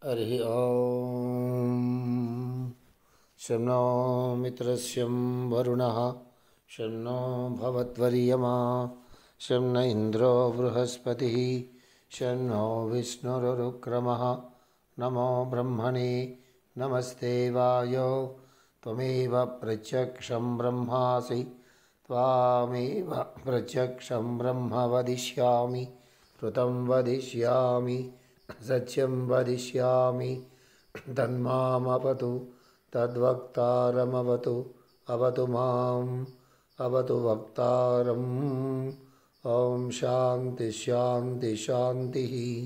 हरिः ॐ शं नो मित्रस्यं वरुणः शं नो भवद्वर्यमा शं न इन्द्रो बृहस्पतिः शं नो विष्णुरुक्रमः नमो ब्रह्मणे नमस्ते वायो त्वमेव प्रत्यक्षं ब्रह्मासि त्वामेव प्रत्यक्षं ब्रह्म वदिष्यामि कृतं वदिष्यामि सत्यं वदिष्यामि तन्मामवतु तद्वक्तारमवतु अवतु माम् अवतु वक्तारम् ॐ శాంతి శాంతి శాంతి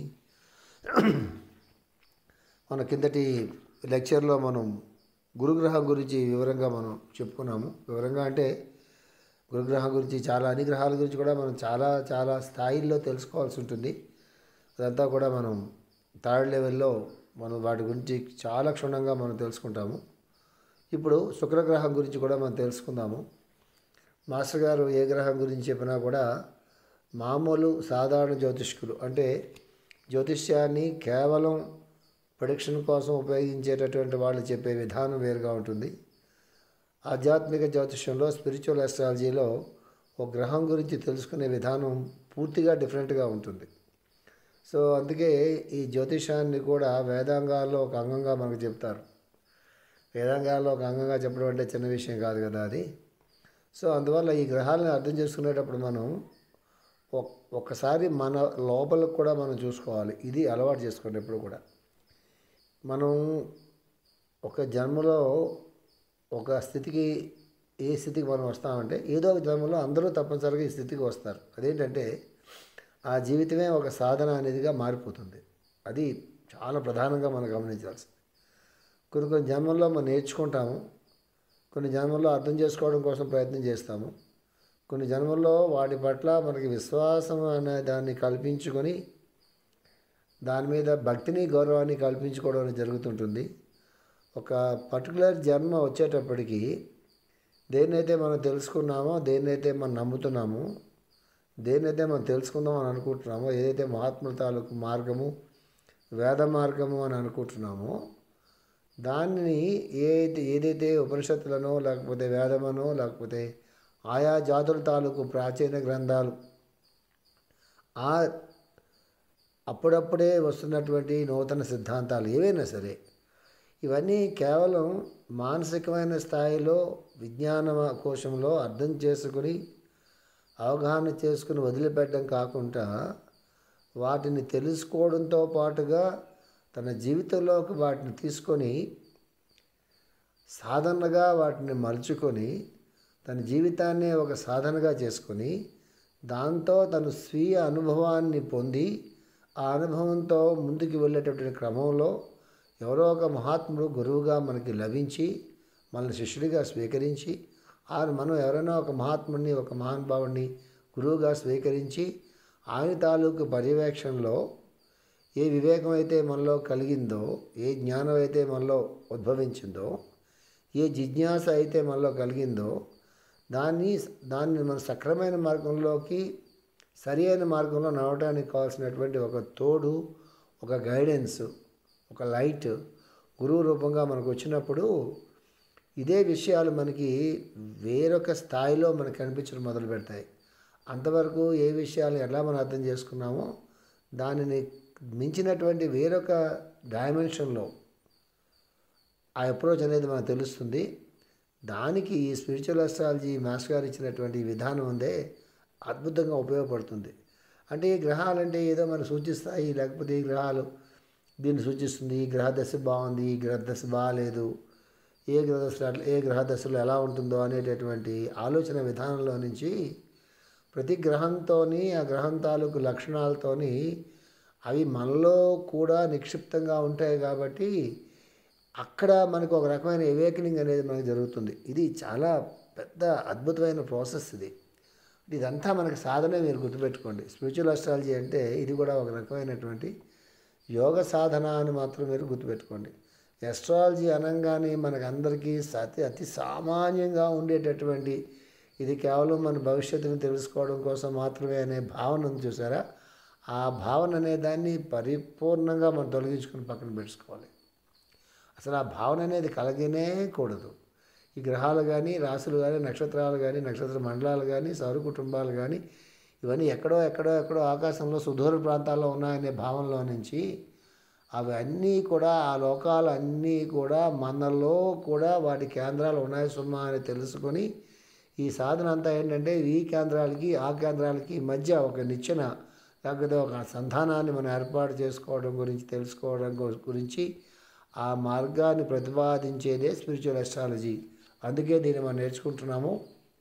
మన కిందటి లెక్చర్లో మనం గురుగ్రహం గురించి వివరంగా మనం చెప్పుకున్నాము వివరంగా అంటే గురుగ్రహం గురించి చాలా అన్ని గ్రహాల గురించి కూడా మనం చాలా చాలా స్థాయిల్లో తెలుసుకోవాల్సి ఉంటుంది అదంతా కూడా మనం థర్డ్ లెవెల్లో మనం వాటి గురించి చాలా క్షుణ్ణంగా మనం తెలుసుకుంటాము ఇప్పుడు శుక్రగ్రహం గురించి కూడా మనం తెలుసుకుందాము మాస్టర్ గారు ఏ గ్రహం గురించి చెప్పినా కూడా మామూలు సాధారణ జ్యోతిష్కులు అంటే జ్యోతిష్యాన్ని కేవలం ప్రొడిక్షన్ కోసం ఉపయోగించేటటువంటి వాళ్ళు చెప్పే విధానం వేరుగా ఉంటుంది ఆధ్యాత్మిక జ్యోతిష్యంలో స్పిరిచువల్ ఆస్ట్రాలజీలో ఒక గ్రహం గురించి తెలుసుకునే విధానం పూర్తిగా డిఫరెంట్గా ఉంటుంది సో అందుకే ఈ జ్యోతిషాన్ని కూడా వేదాంగాల్లో ఒక అంగంగా మనకు చెప్తారు వేదాంగాల్లో ఒక అంగంగా చెప్పడం అంటే చిన్న విషయం కాదు కదా అది సో అందువల్ల ఈ గ్రహాలను అర్థం చేసుకునేటప్పుడు మనం ఒక్- ఒక్కసారి మన లోపలకు కూడా మనం చూసుకోవాలి ఇది అలవాటు చేసుకోండి ఎప్పుడు కూడా మనం ఒక జన్మలో ఒక స్థితికి ఏ స్థితికి మనం వస్తామంటే ఏదో ఒక జన్మలో అందరూ తప్పనిసరిగా ఈ స్థితికి వస్తారు అదేంటంటే ఆ జీవితమే ఒక సాధన అనేదిగా మారిపోతుంది అది చాలా ప్రధానంగా మనం గమనించాల్సింది కొన్ని కొన్ని జన్మల్లో మనం నేర్చుకుంటాము కొన్ని జన్మల్లో అర్థం చేసుకోవడం కోసం ప్రయత్నం చేస్తాము కొన్ని జన్మల్లో వాటి పట్ల మనకి విశ్వాసం అనే దాన్ని కల్పించుకొని దాని మీద భక్తిని గౌరవాన్ని కల్పించుకోవడం అనేది జరుగుతుంటుంది ఒక పర్టికులర్ జన్మ వచ్చేటప్పటికి దేన్నైతే మనం తెలుసుకున్నామో దేన్నైతే మనం నమ్ముతున్నామో దేన్నైతే మనం తెలుసుకుందాం అని అనుకుంటున్నామో ఏదైతే మహాత్ముల తాలూకు మార్గము వేద మార్గము అని అనుకుంటున్నామో దానిని ఏదైతే ఏదైతే ఉపనిషత్తులనో లేకపోతే వేదమనో లేకపోతే ఆయా జాతుల తాలూకు ప్రాచీన గ్రంథాలు ఆ అప్పుడప్పుడే వస్తున్నటువంటి నూతన సిద్ధాంతాలు ఏవైనా సరే ఇవన్నీ కేవలం మానసికమైన స్థాయిలో విజ్ఞాన కోశంలో అర్థం చేసుకుని అవగాహన చేసుకుని వదిలిపెట్టడం కాకుండా వాటిని తెలుసుకోవడంతో పాటుగా తన జీవితంలోకి వాటిని తీసుకొని సాధనగా వాటిని మలుచుకొని తన జీవితాన్ని ఒక సాధనగా చేసుకొని దాంతో తను స్వీయ అనుభవాన్ని పొంది ఆ అనుభవంతో ముందుకు వెళ్ళేటటువంటి క్రమంలో ఎవరో ఒక మహాత్ముడు గురువుగా మనకి లభించి మనల్ని శిష్యుడిగా స్వీకరించి ఆ మనం ఎవరైనా ఒక మహాత్ముడిని ఒక మహానుభావుడిని గురువుగా స్వీకరించి ఆయన తాలూకు పర్యవేక్షణలో ఏ వివేకం అయితే మనలో కలిగిందో ఏ జ్ఞానం అయితే మనలో ఉద్భవించిందో ఏ జిజ్ఞాస అయితే మనలో కలిగిందో దాన్ని దాన్ని మన సక్రమైన మార్గంలోకి సరి అయిన మార్గంలో నడవడానికి కావాల్సినటువంటి ఒక తోడు ఒక గైడెన్స్ ఒక లైట్ గురువు రూపంగా మనకు వచ్చినప్పుడు ఇదే విషయాలు మనకి వేరొక స్థాయిలో మనకు కనిపించడం మొదలు పెడతాయి అంతవరకు ఏ విషయాలు ఎలా మనం అర్థం చేసుకున్నామో దానిని మించినటువంటి వేరొక డైమెన్షన్లో ఆ అప్రోచ్ అనేది మనకు తెలుస్తుంది దానికి ఈ స్పిరిచువల్ అస్ట్రాలజీ మాస్టర్ గారు ఇచ్చినటువంటి ఈ విధానం ఉందే అద్భుతంగా ఉపయోగపడుతుంది అంటే ఈ గ్రహాలు అంటే ఏదో మనం సూచిస్తాయి లేకపోతే ఈ గ్రహాలు దీన్ని సూచిస్తుంది ఈ గ్రహ దశ బాగుంది ఈ గ్రహ దశ బాగాలేదు ఏ గ్రహ దశలో అట్లా ఏ గ్రహ దశలో ఎలా ఉంటుందో అనేటటువంటి ఆలోచన విధానంలో నుంచి ప్రతి గ్రహంతోని ఆ గ్రహం తాలూకు లక్షణాలతోని అవి మనలో కూడా నిక్షిప్తంగా ఉంటాయి కాబట్టి అక్కడ మనకు ఒక రకమైన ఎవేకనింగ్ అనేది మనకు జరుగుతుంది ఇది చాలా పెద్ద అద్భుతమైన ప్రాసెస్ ఇది ఇదంతా మనకి సాధనే మీరు గుర్తుపెట్టుకోండి స్పిరిచువల్ అస్ట్రాలజీ అంటే ఇది కూడా ఒక రకమైనటువంటి యోగ సాధన అని మాత్రం మీరు గుర్తుపెట్టుకోండి ఎస్ట్రాలజీ అనగానే మనకు అందరికీ అతి అతి సామాన్యంగా ఉండేటటువంటి ఇది కేవలం మన భవిష్యత్తును తెలుసుకోవడం కోసం మాత్రమే అనే భావన ఉంది చూసారా ఆ భావన అనే దాన్ని పరిపూర్ణంగా మనం తొలగించుకుని పక్కన పెట్టుకోవాలి అసలు ఆ భావన అనేది కలగనే కూడదు ఈ గ్రహాలు కానీ రాసులు కానీ నక్షత్రాలు కానీ నక్షత్ర మండలాలు కానీ సౌర కుటుంబాలు కానీ ఇవన్నీ ఎక్కడో ఎక్కడో ఎక్కడో ఆకాశంలో సుదూర ప్రాంతాల్లో ఉన్నాయనే భావనలో నుంచి అవి అన్నీ కూడా ఆ లోకాలు అన్నీ కూడా మనలో కూడా వాటి కేంద్రాలు ఉన్నాయి సుమా అని తెలుసుకొని ఈ సాధన అంతా ఏంటంటే ఈ కేంద్రాలకి ఆ కేంద్రాలకి మధ్య ఒక నిచ్చెన లేకపోతే ఒక సంధానాన్ని మనం ఏర్పాటు చేసుకోవడం గురించి తెలుసుకోవడం గు- గురించి ఆ మార్గాన్ని ప్రతిపాదించేదే స్పిరిచువల్ అస్ట్రాలజీ అందుకే దీన్ని మనం నేర్చుకుంటున్నాము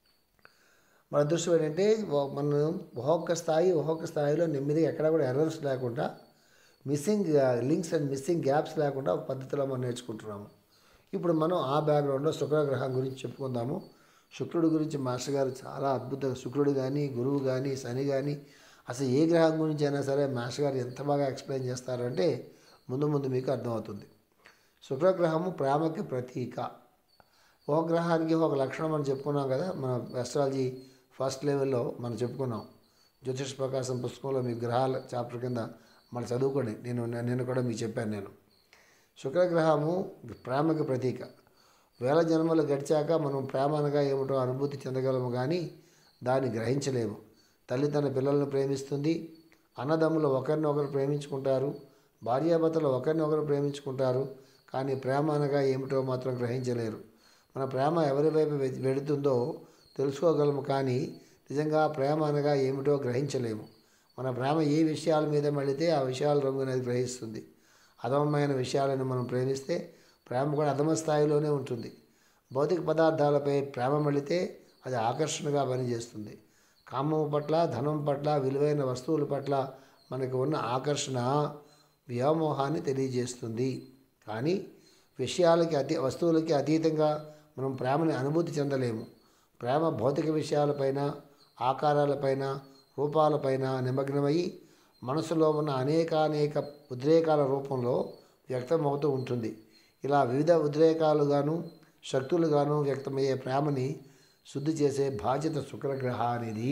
మన అదృష్టం ఏంటంటే ఓ- మనం ఒక్కొక్క స్థాయి ఒక్కొక్క స్థాయిలో నెమ్మదిగా ఎక్కడ కూడా ఎర్రర్స్ లేకుండా missing links and missing gaps లేకుండా ఒక పద్ధతిలో మనం నేర్చుకుంటున్నాము ఇప్పుడు మనం ఆ బ్యాక్గ్రౌండ్లో శుక్రగ్రహం గురించి చెప్పుకుందాము శుక్రుడి గురించి మాస్టర్ గారు చాలా అద్భుత శుక్రుడు కానీ గురువు కానీ శని కానీ అసలు ఏ గ్రహం గురించి అయినా సరే మాస్టర్ గారు ఎంత బాగా ఎక్స్ప్లెయిన్ చేస్తారంటే ముందు ముందు మీకు అర్థమవుతుంది శుక్రగ్రహము ప్రేమకి ప్రతీక ఒక గ్రహానికి ఒక లక్షణం మనం చెప్పుకున్నాం కదా మన అస్ట్రాలజీ ఫస్ట్ లెవెల్లో మనం చెప్పుకున్నాం జ్యోతిష్ ప్రకాశం పుస్తకంలో మీ గ్రహాల చాప్టర్ కింద మనం చదువుకోండి నేను నేను కూడా మీకు చెప్పాను నేను శుక్రగ్రహము ప్రేమకి ప్రతీక వేల జన్మలు గడిచాక మనం ప్రేమ అనగా ఏమిటో అనుభూతి చెందగలము కానీ దాన్ని గ్రహించలేము తల్లి తన పిల్లలను ప్రేమిస్తుంది అన్నదమ్ములు ఒకరినొకరు ప్రేమించుకుంటారు భార్యాభర్తలు ఒకరినొకరు ప్రేమించుకుంటారు కానీ ప్రేమ అనగా ఏమిటో మాత్రం గ్రహించలేరు మన ప్రేమ ఎవరి వైపు వె- వెడుతుందో తెలుసుకోగలము కానీ నిజంగా ప్రేమ అనగా ఏమిటో గ్రహించలేము మన ప్రేమ ఏ విషయాల మీద మళ్ళితే ఆ విషయాల రంగు అనేది గ్రహిస్తుంది అధమమైన విషయాలను మనం ప్రేమిస్తే ప్రేమ కూడా అధమ స్థాయిలోనే ఉంటుంది భౌతిక పదార్థాలపై ప్రేమ మళ్ళితే అది ఆకర్షణగా పనిచేస్తుంది కామం పట్ల ధనం పట్ల విలువైన వస్తువుల పట్ల మనకు ఉన్న ఆకర్షణ వ్యామోహాన్ని తెలియజేస్తుంది కానీ విషయాలకి అతి వస్తువులకి అతీతంగా మనం ప్రేమని అనుభూతి చెందలేము ప్రేమ భౌతిక విషయాలపైన ఆకారాలపైన రూపాలపైన నిమగ్నమై మనసులో ఉన్న అనేకానేక ఉద్రేకాల రూపంలో వ్యక్తమవుతూ ఉంటుంది ఇలా వివిధ ఉద్రేకాలుగాను శక్తులుగాను వ్యక్తమయ్యే ప్రేమని శుద్ధి చేసే బాధ్యత శుక్రగ్రహానిది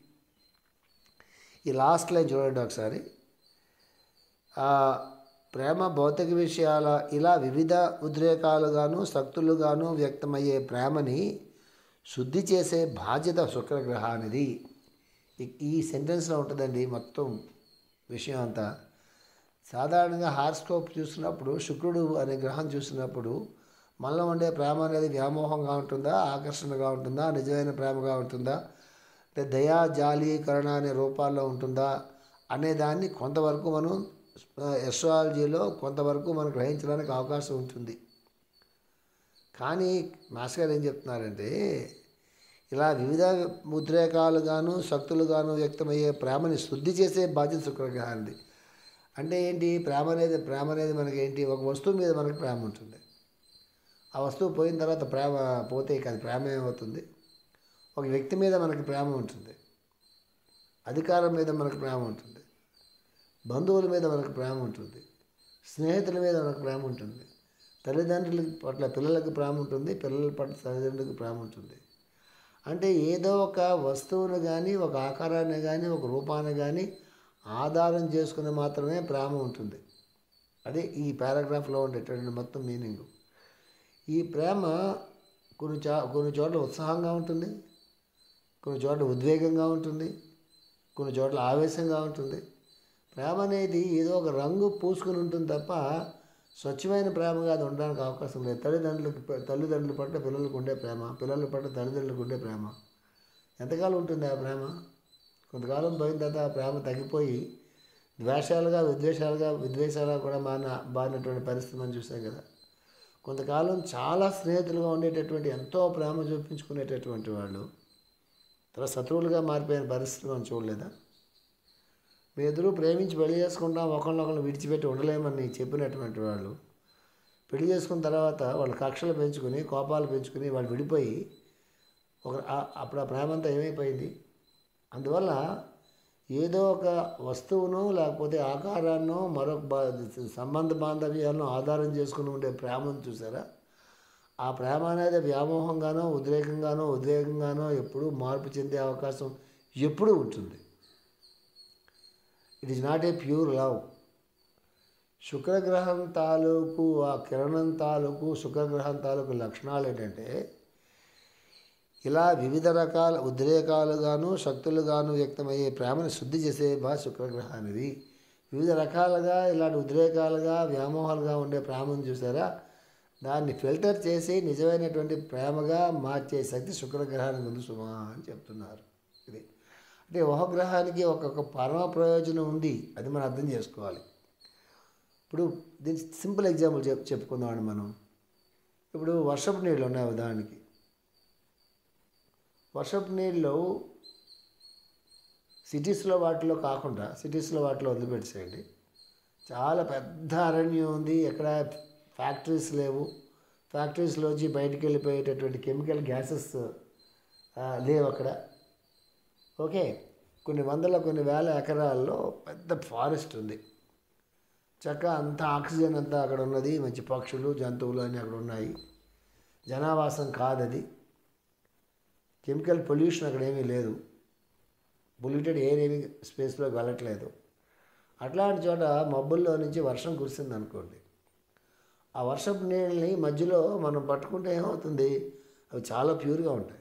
ఈ లాస్ట్ లైన్ చూడండి ఒకసారి ఆ ప్రేమ భౌతిక విషయాల ఇలా వివిధ ఉద్రేకాలుగాను శక్తులుగాను వ్యక్తమయ్యే ప్రేమని శుద్ధి చేసే బాధ్యత శుక్రగ్రహానిది ఈ- ఈ సెంటెన్స్లో ఉంటుందండి మొత్తం విషయం అంతా సాధారణంగా హార్స్కోప్ చూసినప్పుడు శుక్రుడు అనే గ్రహం చూసినప్పుడు మనలో ఉండే ప్రేమ అనేది వ్యామోహంగా ఉంటుందా ఆకర్షణగా ఉంటుందా నిజమైన ప్రేమగా ఉంటుందా అంటే దయా జాలి కరుణ అనే రూపాల్లో ఉంటుందా అనే దాన్ని కొంతవరకు మనం ఎస్ట్రాలజీలో కొంతవరకు మనం గ్రహించడానికి అవకాశం ఉంటుంది కానీ మాస్టర్ గారు ఏం చెప్తున్నారంటే ఇలా వివిధ ఉద్రేకాలుగాను శక్తులుగాను వ్యక్తమయ్యే ప్రేమని శుద్ధి చేసే బాధ్యత శుక్రగ్రహానికి అంటే ఏంటి ప్రేమ అనేది ప్రేమ అనేది మనకి ఏంటి ఒక వస్తువు మీద మనకి ప్రేమ ఉంటుంది ఆ వస్తువు పోయిన తర్వాత ప్రేమ పోతే ఇక అది ప్రేమ ఏమవుతుంది ఒక వ్యక్తి మీద మనకి ప్రేమ ఉంటుంది అధికారం మీద మనకు ప్రేమ ఉంటుంది బంధువుల మీద మనకు ప్రేమ ఉంటుంది స్నేహితుల మీద మనకు ప్రేమ ఉంటుంది తల్లిదండ్రుల పట్ల పిల్లలకి ప్రేమ ఉంటుంది పిల్లల పట్ల తల్లిదండ్రులకు ప్రేమ ఉంటుంది అంటే ఏదో ఒక వస్తువును కానీ ఒక ఆకారాన్ని కానీ ఒక రూపాన్ని కానీ ఆధారం చేసుకుని మాత్రమే ప్రేమ ఉంటుంది అదే ఈ పారాగ్రాఫ్లో ఉండేటువంటి మొత్తం మీనింగ్ ఈ ప్రేమ కొన్ని చా కొన్ని చోట్ల ఉత్సాహంగా ఉంటుంది కొన్ని చోట్ల ఉద్వేగంగా ఉంటుంది కొన్ని చోట్ల ఆవేశంగా ఉంటుంది ప్రేమ అనేది ఏదో ఒక రంగు పూసుకుని ఉంటుంది తప్ప స్వచ్ఛమైన ప్రేమగా అది ఉండడానికి అవకాశం లేదు తల్లిదండ్రులకు తల్లిదండ్రుల పట్ల పిల్లలకు ఉండే ప్రేమ పిల్లల పట్ల తల్లిదండ్రులకు ఉండే ప్రేమ ఎంతకాలం ఉంటుంది ఆ ప్రేమ కొంతకాలం పోయిన తర్వాత ఆ ప్రేమ తగ్గిపోయి ద్వేషాలుగా విద్వేషాలుగా విద్వేషాలుగా కూడా మాన మారినటువంటి పరిస్థితి మనం చూసాం కదా కొంతకాలం చాలా స్నేహితులుగా ఉండేటటువంటి ఎంతో ప్రేమ చూపించుకునేటటువంటి వాళ్ళు తర్వాత శత్రువులుగా మారిపోయిన పరిస్థితి మనం చూడలేదా మీ ఎదురు ప్రేమించి పెళ్లి చేసుకుంటాం ఒకళ్ళనొకళ్ళు విడిచిపెట్టి ఉండలేమని చెప్పినటువంటి వాళ్ళు పెళ్లి చేసుకున్న తర్వాత వాళ్ళ కక్షలు పెంచుకుని కోపాలు పెంచుకుని వాళ్ళు విడిపోయి ఒక ఆ- అప్పుడు ఆ ప్రేమ అంతా ఏమైపోయింది అందువల్ల ఏదో ఒక వస్తువును లేకపోతే ఆకారాన్నో మరొక బా- సంబంధ బాంధవ్యాలను ఆధారం చేసుకుని ఉండే ప్రేమను చూసారా ఆ ప్రేమ అనేది వ్యామోహంగానో ఉద్రేకంగానో ఉద్వేగంగానో ఎప్పుడూ మార్పు చెందే అవకాశం ఎప్పుడూ ఉంటుంది it is not a pure love శుక్రగ్రహం తాలూకు ఆ కిరణం తాలూకు శుక్రగ్రహం తాలూకు లక్షణాలు ఏంటంటే ఇలా వివిధ రకాల ఉద్రేకాలుగాను శక్తులుగాను వ్యక్తమయ్యే ప్రేమను శుద్ధి చేసే బా శుక్రగ్రహానిది వివిధ రకాలుగా ఇలాంటి ఉద్రేకాలుగా వ్యామోహాలుగా ఉండే ప్రేమను చూసారా దాన్ని ఫిల్టర్ చేసి నిజమైనటువంటి ప్రేమగా మార్చే శక్తి శుక్రగ్రహానికి ఉంది సుమా అని చెప్తున్నారు ఇది అంటే ఒక గ్రహానికి ఒక్కొక్క పరమ ప్రయోజనం ఉంది అది మనం అర్థం చేసుకోవాలి ఇప్పుడు దీని సింపుల్ ఎగ్జాంపుల్ చెప్ చెప్పుకుందామండి మనం ఇప్పుడు వర్షపు నీళ్ళు ఉన్నాయి ఉదాహరణకి వర్షపు నీళ్ళు సిటీస్లో వాటిలో కాకుండా సిటీస్లో వాటిలో వదిలిపెట్టేసేయండి చాలా పెద్ద అరణ్యం ఉంది ఎక్కడ ఫ్యాక్టరీస్ లేవు ఫ్యాక్టరీస్లోంచి బయటికి వెళ్ళిపోయేటటువంటి కెమికల్ గ్యాసెస్ లేవు అక్కడ ఓకే కొన్ని వందల కొన్ని వేల ఎకరాల్లో పెద్ద ఫారెస్ట్ ఉంది చక్కగా అంత ఆక్సిజన్ అంతా అక్కడ ఉన్నది మంచి పక్షులు జంతువులు అన్నీ అక్కడ ఉన్నాయి జనావాసం కాదది కెమికల్ పొల్యూషన్ అక్కడ ఏమీ లేదు పొల్యూటెడ్ ఎయిర్ ఏమీ స్పేస్లోకి వెళ్ళట్లేదు అట్లాంటి చోట మబ్బుల్లో నుంచి వర్షం కురిసింది అనుకోండి ఆ వర్షపు నీళ్ళని మధ్యలో మనం పట్టుకుంటే ఏమవుతుంది అవి చాలా ప్యూర్గా ఉంటాయి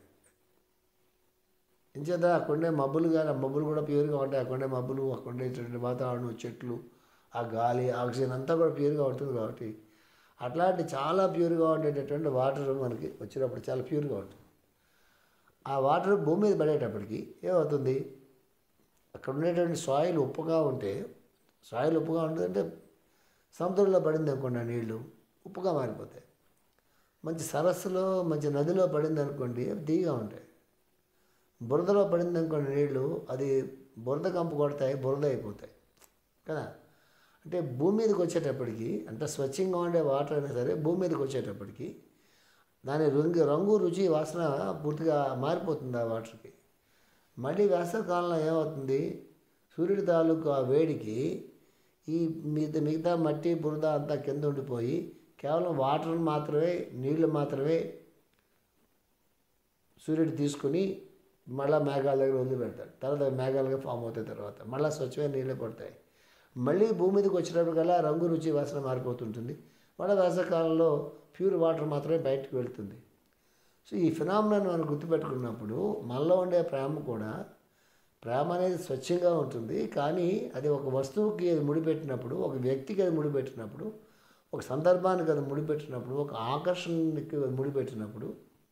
ఎంచేత అక్కడే మబ్బులు కానీ ఆ మబ్బులు కూడా ప్యూర్గా ఉంటాయి అక్కడే మబ్బులు అక్కడేటువంటి వాతావరణం చెట్లు ఆ గాలి ఆక్సిజన్ అంతా కూడా ప్యూర్గా ఉంటుంది కాబట్టి అట్లాంటి చాలా ప్యూర్గా ఉండేటటువంటి వాటర్ మనకి వచ్చినప్పుడు చాలా ప్యూర్గా ఉంటుంది ఆ వాటర్ భూమి మీద పడేటప్పటికి ఏమవుతుంది అక్కడ ఉండేటువంటి సాయిల్ ఉప్పుగా ఉంటే సాయిల్ ఉప్పుగా ఉంటుందంటే సముద్రంలో పడింది అనుకోండి ఆ నీళ్ళు ఉప్పుగా మారిపోతాయి మంచి సరస్సులో మంచి నదిలో పడింది అనుకోండి అవి తీగా ఉంటాయి బురదలో పడింది అనుకోండి నీళ్ళు అది బురద కంపు కొడతాయి బురద అయిపోతాయి కదా అంటే భూమి మీదకి వచ్చేటప్పటికి అంటే స్వచ్ఛంగా ఉండే వాటర్ అయినా సరే భూమి మీదకి వచ్చేటప్పటికి దాని రంగు రంగు రుచి వాసన పూర్తిగా మారిపోతుంది ఆ వాటర్కి మళ్ళీ వేసవకాలంలో ఏమవుతుంది సూర్యుడి తాలూకు ఆ వేడికి ఈ మిగతా మిగతా మట్టి బురద అంతా కింద ఉండిపోయి కేవలం వాటర్ మాత్రమే నీళ్లు మాత్రమే సూర్యుడు తీసుకుని మళ్ళీ మేఘాల దగ్గర వదిలిపెడతాడు తర్వాత మేఘాలుగా ఫామ్ అవుతాయి తర్వాత మళ్ళీ స్వచ్ఛమైన నీళ్ళే పడతాయి మళ్ళీ భూమి మీదకి వచ్చినప్పటికల్లా రంగు రుచి వాసన మారిపోతుంటుంది మళ్ళీ వేసవకాలంలో ప్యూర్ వాటర్ మాత్రమే బయటకు వెళ్తుంది సో ఈ ఫినామినాన్ని మనం గుర్తుపెట్టుకున్నప్పుడు మనలో ఉండే ప్రేమ కూడా ప్రేమ అనేది స్వచ్ఛంగా ఉంటుంది కానీ అది ఒక వస్తువుకి అది ముడిపెట్టినప్పుడు ఒక వ్యక్తికి అది ముడిపెట్టినప్పుడు ఒక సందర్భానికి అది ముడిపెట్టినప్పుడు ఒక ఆకర్షణకి అది ముడిపెట్టినప్పుడు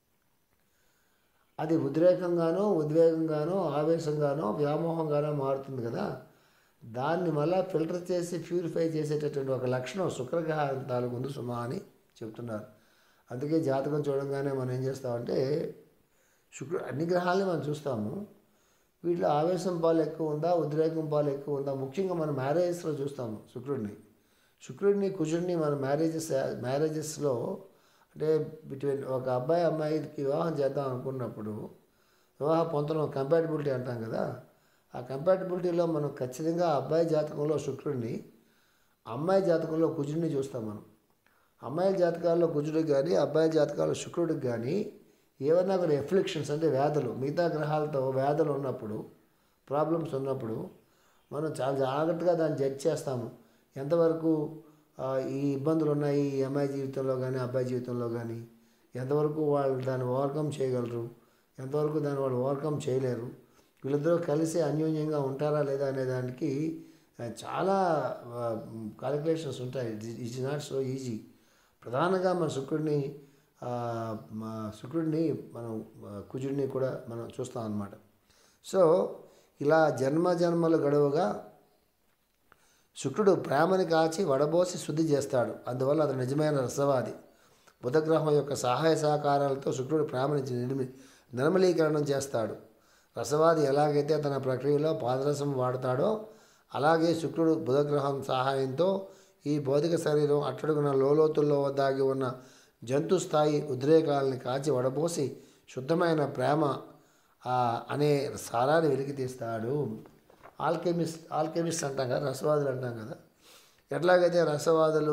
అది ఉద్రేకంగానో ఉద్వేగంగానో ఆవేశంగానో వ్యామోహంగానో మారుతుంది కదా దాన్ని మళ్ళా ఫిల్టర్ చేసి ప్యూరిఫై చేసేటటువంటి ఒక లక్షణం శుక్రగ్రహం తాలూకు ఉంది సుమా అని చెప్తున్నారు అందుకే జాతకం చూడంగానే మనం ఏం చేస్తామంటే శుక్ర అన్ని గ్రహాలని మనం చూస్తాము వీటిలో ఆవేశం పాలు ఎక్కువ ఉందా ఉద్రేకం పాలు ఎక్కువ ఉందా ముఖ్యంగా మనం మ్యారేజెస్లో చూస్తాము శుక్రుడిని శుక్రుడిని కుజుడిని మన మ్యారేజెస్ మ్యారేజెస్లో అంటే బిట్వీన్ ఒక అబ్బాయి అమ్మాయికి వివాహం చేద్దాం అనుకున్నప్పుడు వివాహ పొంతనం కంపాటిబిలిటీ అంటాం కదా ఆ కంపాటిబిలిటీలో మనం ఖచ్చితంగా అబ్బాయి జాతకంలో శుక్రుడిని అమ్మాయి జాతకంలో కుజుడిని చూస్తాం మనం అమ్మాయిల జాతకాల్లో కుజుడికి కానీ అబ్బాయి జాతకాల్లో శుక్రుడికి కానీ ఏమైనా కొన్ని ఎఫ్లిక్షన్స్ అంటే వ్యాధులు మిగతా గ్రహాలతో వ్యాధులు ఉన్నప్పుడు ప్రాబ్లమ్స్ ఉన్నప్పుడు మనం చాలా జాగ్రత్తగా దాన్ని జడ్జ్ చేస్తాము ఎంతవరకు ఈ ఇబ్బందులు ఉన్నాయి ఈ అమ్మాయి జీవితంలో కానీ అబ్బాయి జీవితంలో కానీ ఎంతవరకు వాళ్ళు దాన్ని ఓవర్కమ్ చేయగలరు ఎంతవరకు దాన్ని వాళ్ళు ఓవర్కమ్ చేయలేరు వీళ్ళిద్దరూ కలిసి అన్యోన్యంగా ఉంటారా లేదా అనే దానికి చాలా కాలిక్యులేషన్స్ ఉంటాయి ఇట్స్ నాట్ సో ఈజీ ప్రధానంగా మన శుక్రుడిని మా శుక్రుడిని మనం కుజుడిని కూడా మనం చూస్తాం అన్నమాట సో ఇలా జన్మ జన్మలు గడువుగా శుక్రుడు ప్రేమని కాచి వడబోసి శుద్ధి చేస్తాడు అందువల్ల అతను నిజమైన రసవాది బుధగ్రహం యొక్క సహాయ సహకారాలతో శుక్రుడు ప్రేమని నిర్మి నిర్మలీకరణం చేస్తాడు రసవాది ఎలాగైతే తన ప్రక్రియలో పాదరసం వాడతాడో అలాగే శుక్రుడు బుధగ్రహం సహాయంతో ఈ భౌతిక శరీరం అట్టడుగున లోలోతుల్లో దాగి ఉన్న జంతు స్థాయి ఉద్రేకాలని కాచి వడపోసి శుద్ధమైన ప్రేమ అనే సారాన్ని వెలికి తీస్తాడు ఆల్కెమిస్ట్ ఆల్కెమిస్ట్ అంటాం కదా రసవాదులు అంటాం కదా ఎట్లాగైతే రసవాదులు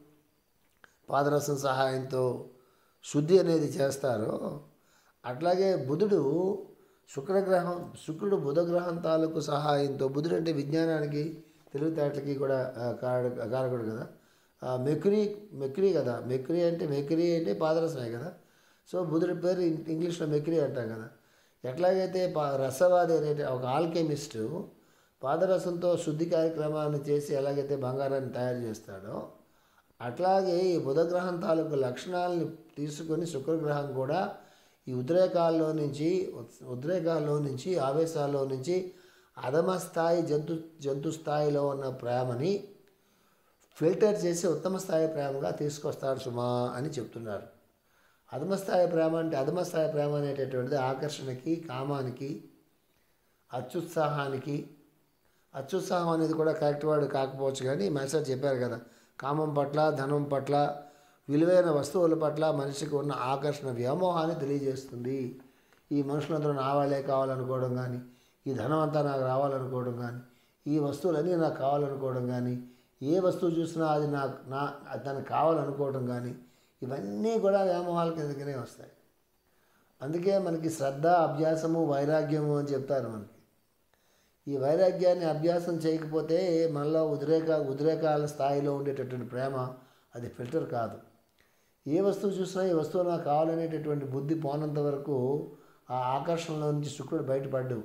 పాదరసం సహాయంతో శుద్ధి అనేది చేస్తారో అట్లాగే బుధుడు శుక్రగ్రహం శుక్రుడు బుధగ్రహం తాలూకు సహాయంతో బుధుడు అంటే విజ్ఞానానికి తెలివితేటలకి కూడా ఆ, కారడు కారకుడు కదా ఆ, మెక్రీ మెక్రీ కదా మెక్రీ అంటే మెక్రీ అంటే పాదరసమే కదా సో బుధుడి పేరు ఇం- ఇంగ్లీష్లో మెక్రీ అంటాం కదా ఎట్లాగైతే పా రసవాది అనే ఒక ఆల్కెమిస్టు పాదరసంతో శుద్ధి కార్యక్రమాన్ని చేసి ఎలాగైతే బంగారాన్ని తయారు చేస్తాడో అట్లాగే ఈ బుధగ్రహం తాలూకు లక్షణాలని తీసుకొని శుక్రగ్రహం కూడా ఈ ఉద్రేకాల్లో నుంచి ఉద్- ఉద్రేకాల్లో నుంచి ఆవేశాల్లో నుంచి అధమ స్థాయి జంతు జంతు స్థాయిలో ఉన్న ప్రేమని ఫిల్టర్ చేసి ఉత్తమ స్థాయి ప్రేమగా తీసుకొస్తాడు సుమా అని చెప్తున్నారు అధమ స్థాయి ప్రేమ అంటే అధమ స్థాయి ప్రేమ అనేటటువంటిది ఆకర్షణకి కామానికి అత్యుత్సాహానికి అత్యుత్సాహం అనేది కూడా కరెక్ట్ వర్డ్ కాకపోవచ్చు కానీ మాస్టర్ చెప్పారు కదా కామం పట్ల ధనం పట్ల విలువైన వస్తువుల పట్ల మనిషికి ఉన్న ఆకర్షణ వ్యామోహాన్ని తెలియజేస్తుంది ఈ మనుషులందరూ నా వాళ్ళే కావాలనుకోవడం కానీ ఈ ధనం అంతా నాకు రావాలనుకోవడం కానీ ఈ వస్తువులన్నీ నాకు కావాలనుకోవడం కానీ ఏ వస్తువు చూసినా అది నాకు నా అది తనకు కావాలనుకోవడం కానీ ఇవన్నీ కూడా వ్యామోహాల కిందకనే వస్తాయి అందుకే మనకి శ్రద్ధ అభ్యాసము వైరాగ్యము అని చెప్తారు మనకి ఈ వైరాగ్యాన్ని అభ్యాసం చేయకపోతే మనలో ఉద్రేక ఉద్రేకాల స్థాయిలో ఉండేటటువంటి ప్రేమ అది ఫిల్టర్ కాదు ఏ వస్తువు చూసినా ఈ వస్తువు నాకు కావాలనేటటువంటి బుద్ధి పోనంత వరకు ఆ ఆకర్షణలో నుంచి శుక్రుడు బయటపడ్డు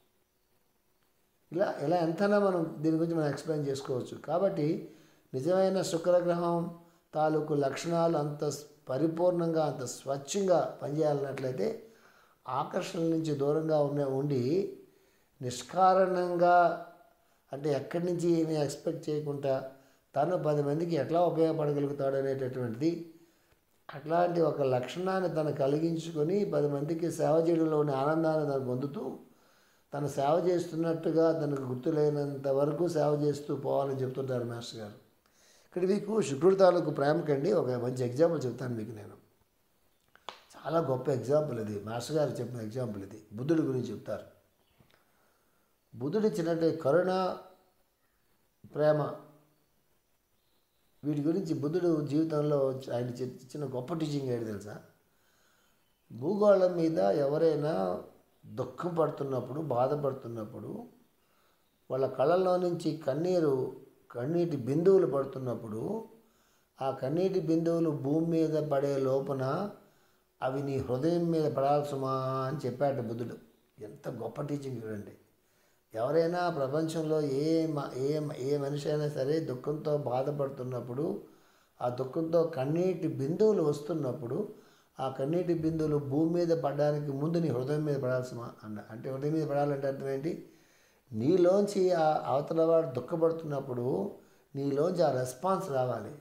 ఇలా ఇలా ఎంతైనా మనం దీని గురించి మనం ఎక్స్ప్లెయిన్ చేసుకోవచ్చు కాబట్టి నిజమైన శుక్రగ్రహం తాలూకు లక్షణాలు అంత పరిపూర్ణంగా అంత స్వచ్ఛంగా పనిచేయాలన్నట్లయితే ఆకర్షణ నుంచి దూరంగా ఉన్న ఉండి నిష్కారణంగా అంటే ఎక్కడి నుంచి ఏమీ ఎక్స్పెక్ట్ చేయకుండా తను పది మందికి ఎట్లా ఉపయోగపడగలుగుతాడు అనేటటువంటిది అట్లాంటి ఒక లక్షణాన్ని తను కలిగించుకొని పది మందికి సేవ చేయడంలోని ఆనందాన్ని తను పొందుతూ తను సేవ చేస్తున్నట్టుగా తనకు గుర్తులేనంత వరకు సేవ చేస్తూ పోవాలని చెప్తుంటారు మాస్టర్ గారు ఇక్కడ మీకు శుక్రుడి తాలూకు ప్రేమకండి ఒక మంచి ఎగ్జాంపుల్ చెప్తాను మీకు నేను చాలా గొప్ప ఎగ్జాంపుల్ ఇది మాస్టర్ గారు చెప్పిన ఎగ్జాంపుల్ ఇది బుద్ధుడి గురించి చెప్తారు బుద్ధుడు ఇచ్చినట్టు కరుణ ప్రేమ వీటి గురించి బుద్ధుడు జీవితంలో ఆయన చె- ఇచ్చిన గొప్ప టీచింగ్ ఏంటి తెలుసా భూగోళం మీద ఎవరైనా దుఃఖం పడుతున్నప్పుడు బాధపడుతున్నప్పుడు వాళ్ళ కళ్ళల్లో నుంచి కన్నీరు కన్నీటి బిందువులు పడుతున్నప్పుడు ఆ కన్నీటి బిందువులు భూమి మీద పడే లోపల అవి నీ హృదయం మీద పడాల్సుమా అని చెప్పాడు బుద్ధుడు ఎంత గొప్ప టీచింగ్ చూడండి ఎవరైనా ప్రపంచంలో ఏ మ- ఏ మ- ఏ మనిషి అయినా సరే దుఃఖంతో బాధపడుతున్నప్పుడు ఆ దుఃఖంతో కన్నీటి బిందువులు వస్తున్నప్పుడు ఆ కన్నీటి బిందువులు భూమి మీద పడడానికి ముందు నీ హృదయం మీద పడాల్సిన అన్న అంటే హృదయం మీద పడాలంటే అర్థం ఏంటి నీలోంచి ఆ అవతల వాడు దుఃఖపడుతున్నప్పుడు నీలోంచి ఆ రెస్పాన్స్ రావాలి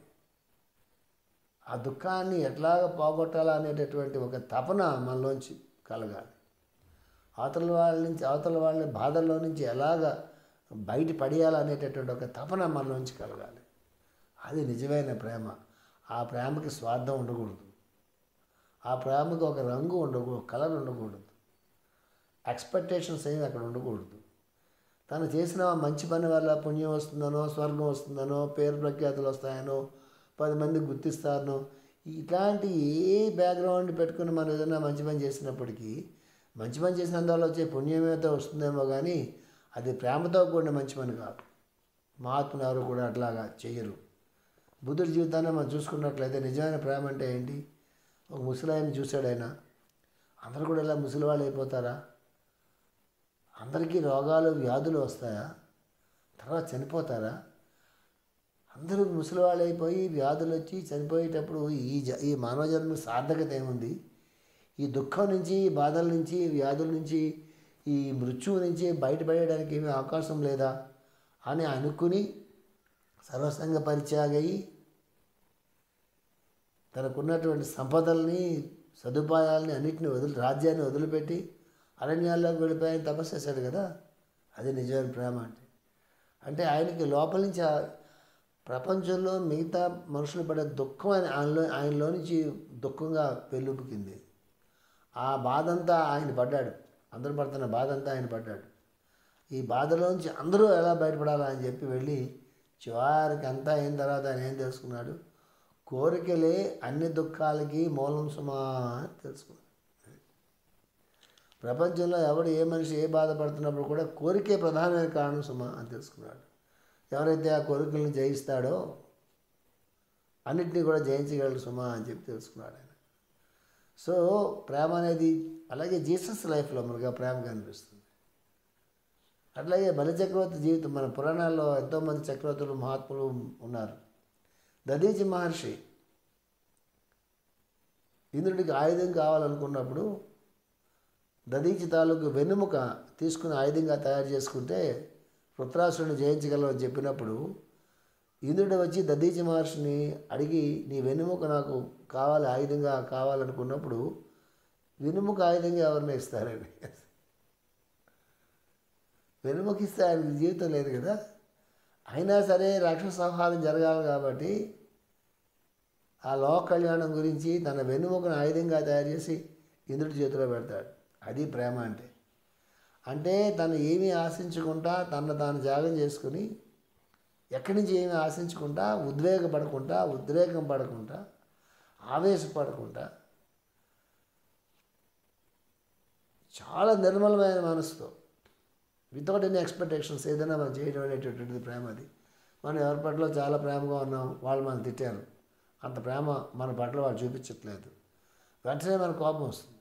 ఆ దుఃఖాన్ని ఎట్లాగ పోగొట్టాలా అనేటటువంటి ఒక తపన మనలోంచి కలగాలి అవతల వాళ్ళ నుంచి అవతల వాళ్ళ బాధల్లో నుంచి ఎలాగ బయట పడేయాలనేటటువంటి ఒక తపన మనలోంచి కలగాలి అది నిజమైన ప్రేమ ఆ ప్రేమకి స్వార్థం ఉండకూడదు ఆ ప్రేమకి ఒక రంగు ఉండకూడదు కలర్ ఉండకూడదు ఎక్స్పెక్టేషన్స్ ఏమి అక్కడ ఉండకూడదు తను చేసిన మంచి పని వల్ల పుణ్యం వస్తుందనో స్వర్గం వస్తుందనో పేరు ప్రఖ్యాతులు వస్తాయనో పది మంది గుర్తిస్తారనో ఇట్లాంటి ఏ బ్యాక్గ్రౌండ్ పెట్టుకుని మనం ఏదైనా మంచి పని చేసినప్పటికీ మంచి పని చేసినందువల్ల వచ్చే పుణ్యమేతో వస్తుందేమో కానీ అది ప్రేమతో కూడిన మంచి పని కాదు మహాత్ములు ఎవరు కూడా అట్లాగా చెయ్యరు బుద్ధుడి జీవితాన్ని మనం చూసుకున్నట్లయితే నిజమైన ప్రేమ అంటే ఏంటి ఒక ముసలాయన్ని చూశాడు ఆయన అందరూ కూడా ఇలా ముసలి వాళ్ళు అయిపోతారా అందరికీ రోగాలు వ్యాధులు వస్తాయా తర్వాత చనిపోతారా అందరూ ముసలివాళ్ళు అయిపోయి వ్యాధులు వచ్చి చనిపోయేటప్పుడు ఈ జ ఈ మానవ జన్మ సార్థకత ఏముంది ఈ దుఃఖం నుంచి ఈ బాధల నుంచి ఈ వ్యాధుల నుంచి ఈ మృత్యువు నుంచి బయటపడేయడానికి ఏమీ అవకాశం లేదా అని అనుకుని సర్వసంగ పరిత్యాగయి తనకున్నటువంటి సంపదల్ని సదుపాయాలని అన్నిటిని వదిలి రాజ్యాన్ని వదిలిపెట్టి అరణ్యాల్లోకి వెళ్ళిపోయి తపస్సు చేశాడు కదా అది నిజమైన ప్రేమ అంటే అంటే ఆయనకి లోపల నుంచి ఆ ప్రపంచంలో మిగతా మనుషులు పడే దుఃఖం ఆయన ఆయనలో ఆయనలో నుంచి దుఃఖంగా పెళ్ళుపుకింది ఆ బాధ అంతా ఆయన పడ్డాడు అందరూ పడుతున్న బాధ అంతా ఆయన పడ్డాడు ఈ బాధలోంచి అందరూ ఎలా బయటపడాలా అని చెప్పి వెళ్ళి చివరికి అంతా అయిన తర్వాత ఆయన ఏం తెలుసుకున్నాడు కోరికలే అన్ని దుఃఖాలకి మూలం సుమా అని తెలుసుకున్నాడు ప్రపంచంలో ఎవడు ఏ మనిషి ఏ బాధపడుతున్నప్పుడు కూడా కోరికే ప్రధానమైన కారణం సుమా అని తెలుసుకున్నాడు ఎవరైతే ఆ కోరికలను జయిస్తాడో అన్నిటినీ కూడా జయించగలడు సుమా అని చెప్పి తెలుసుకున్నాడు ఆయన సో ప్రేమ అనేది అలాగే జీసస్ లైఫ్లో మనకు ఆ ప్రేమ కనిపిస్తుంది అట్లాగే బలి చక్రవర్తి జీవితం మన పురాణాల్లో ఎంతోమంది చక్రవర్తులు మహాత్ములు ఉన్నారు దదీచి మహర్షి ఇంద్రుడికి ఆయుధం కావాలనుకున్నప్పుడు దదీచి తాలూకు వెన్నుముక తీసుకుని ఆయుధంగా తయారు చేసుకుంటే వృత్రాసురుని జయించగలవు అని చెప్పినప్పుడు ఇంద్రుడు వచ్చి దదీచి మహర్షిని అడిగి నీ వెన్నుముక నాకు కావాలి ఆయుధంగా కావాలనుకున్నప్పుడు వెన్నుముక ఆయుధంగా ఎవరిని ఇస్తారండి వెన్నుముక ఇస్తే ఆయనకి జీవితం లేదు కదా అయినా సరే రాక్షస సంహారం జరగాలి కాబట్టి ఆ లోక కళ్యాణం గురించి తన వెన్నుముకను ఆయుధంగా తయారు చేసి ఇంద్రుడి చేతిలో పెడతాడు అది ప్రేమ అంటే అంటే తను ఏమీ ఆశించకుండా తను తాను త్యాగం చేసుకుని ఎక్కడి నుంచి ఏమీ ఆశించకుండా ఉద్వేగపడకుండా ఉద్రేకం పడకుండా ఆవేశపడకుండా చాలా నిర్మలమైన మనసుతో వితౌట్ ఎనీ ఎక్స్పెక్టేషన్స్ ఏదైనా మనం చేయడం అనేటటువంటిది ప్రేమ అది మనం ఎవరి పట్ల చాలా ప్రేమగా ఉన్నాం వాళ్ళు మనం తిట్టారు అంత ప్రేమ మన పట్ల వాళ్ళు చూపించట్లేదు వెంటనే మన కోపం వస్తుంది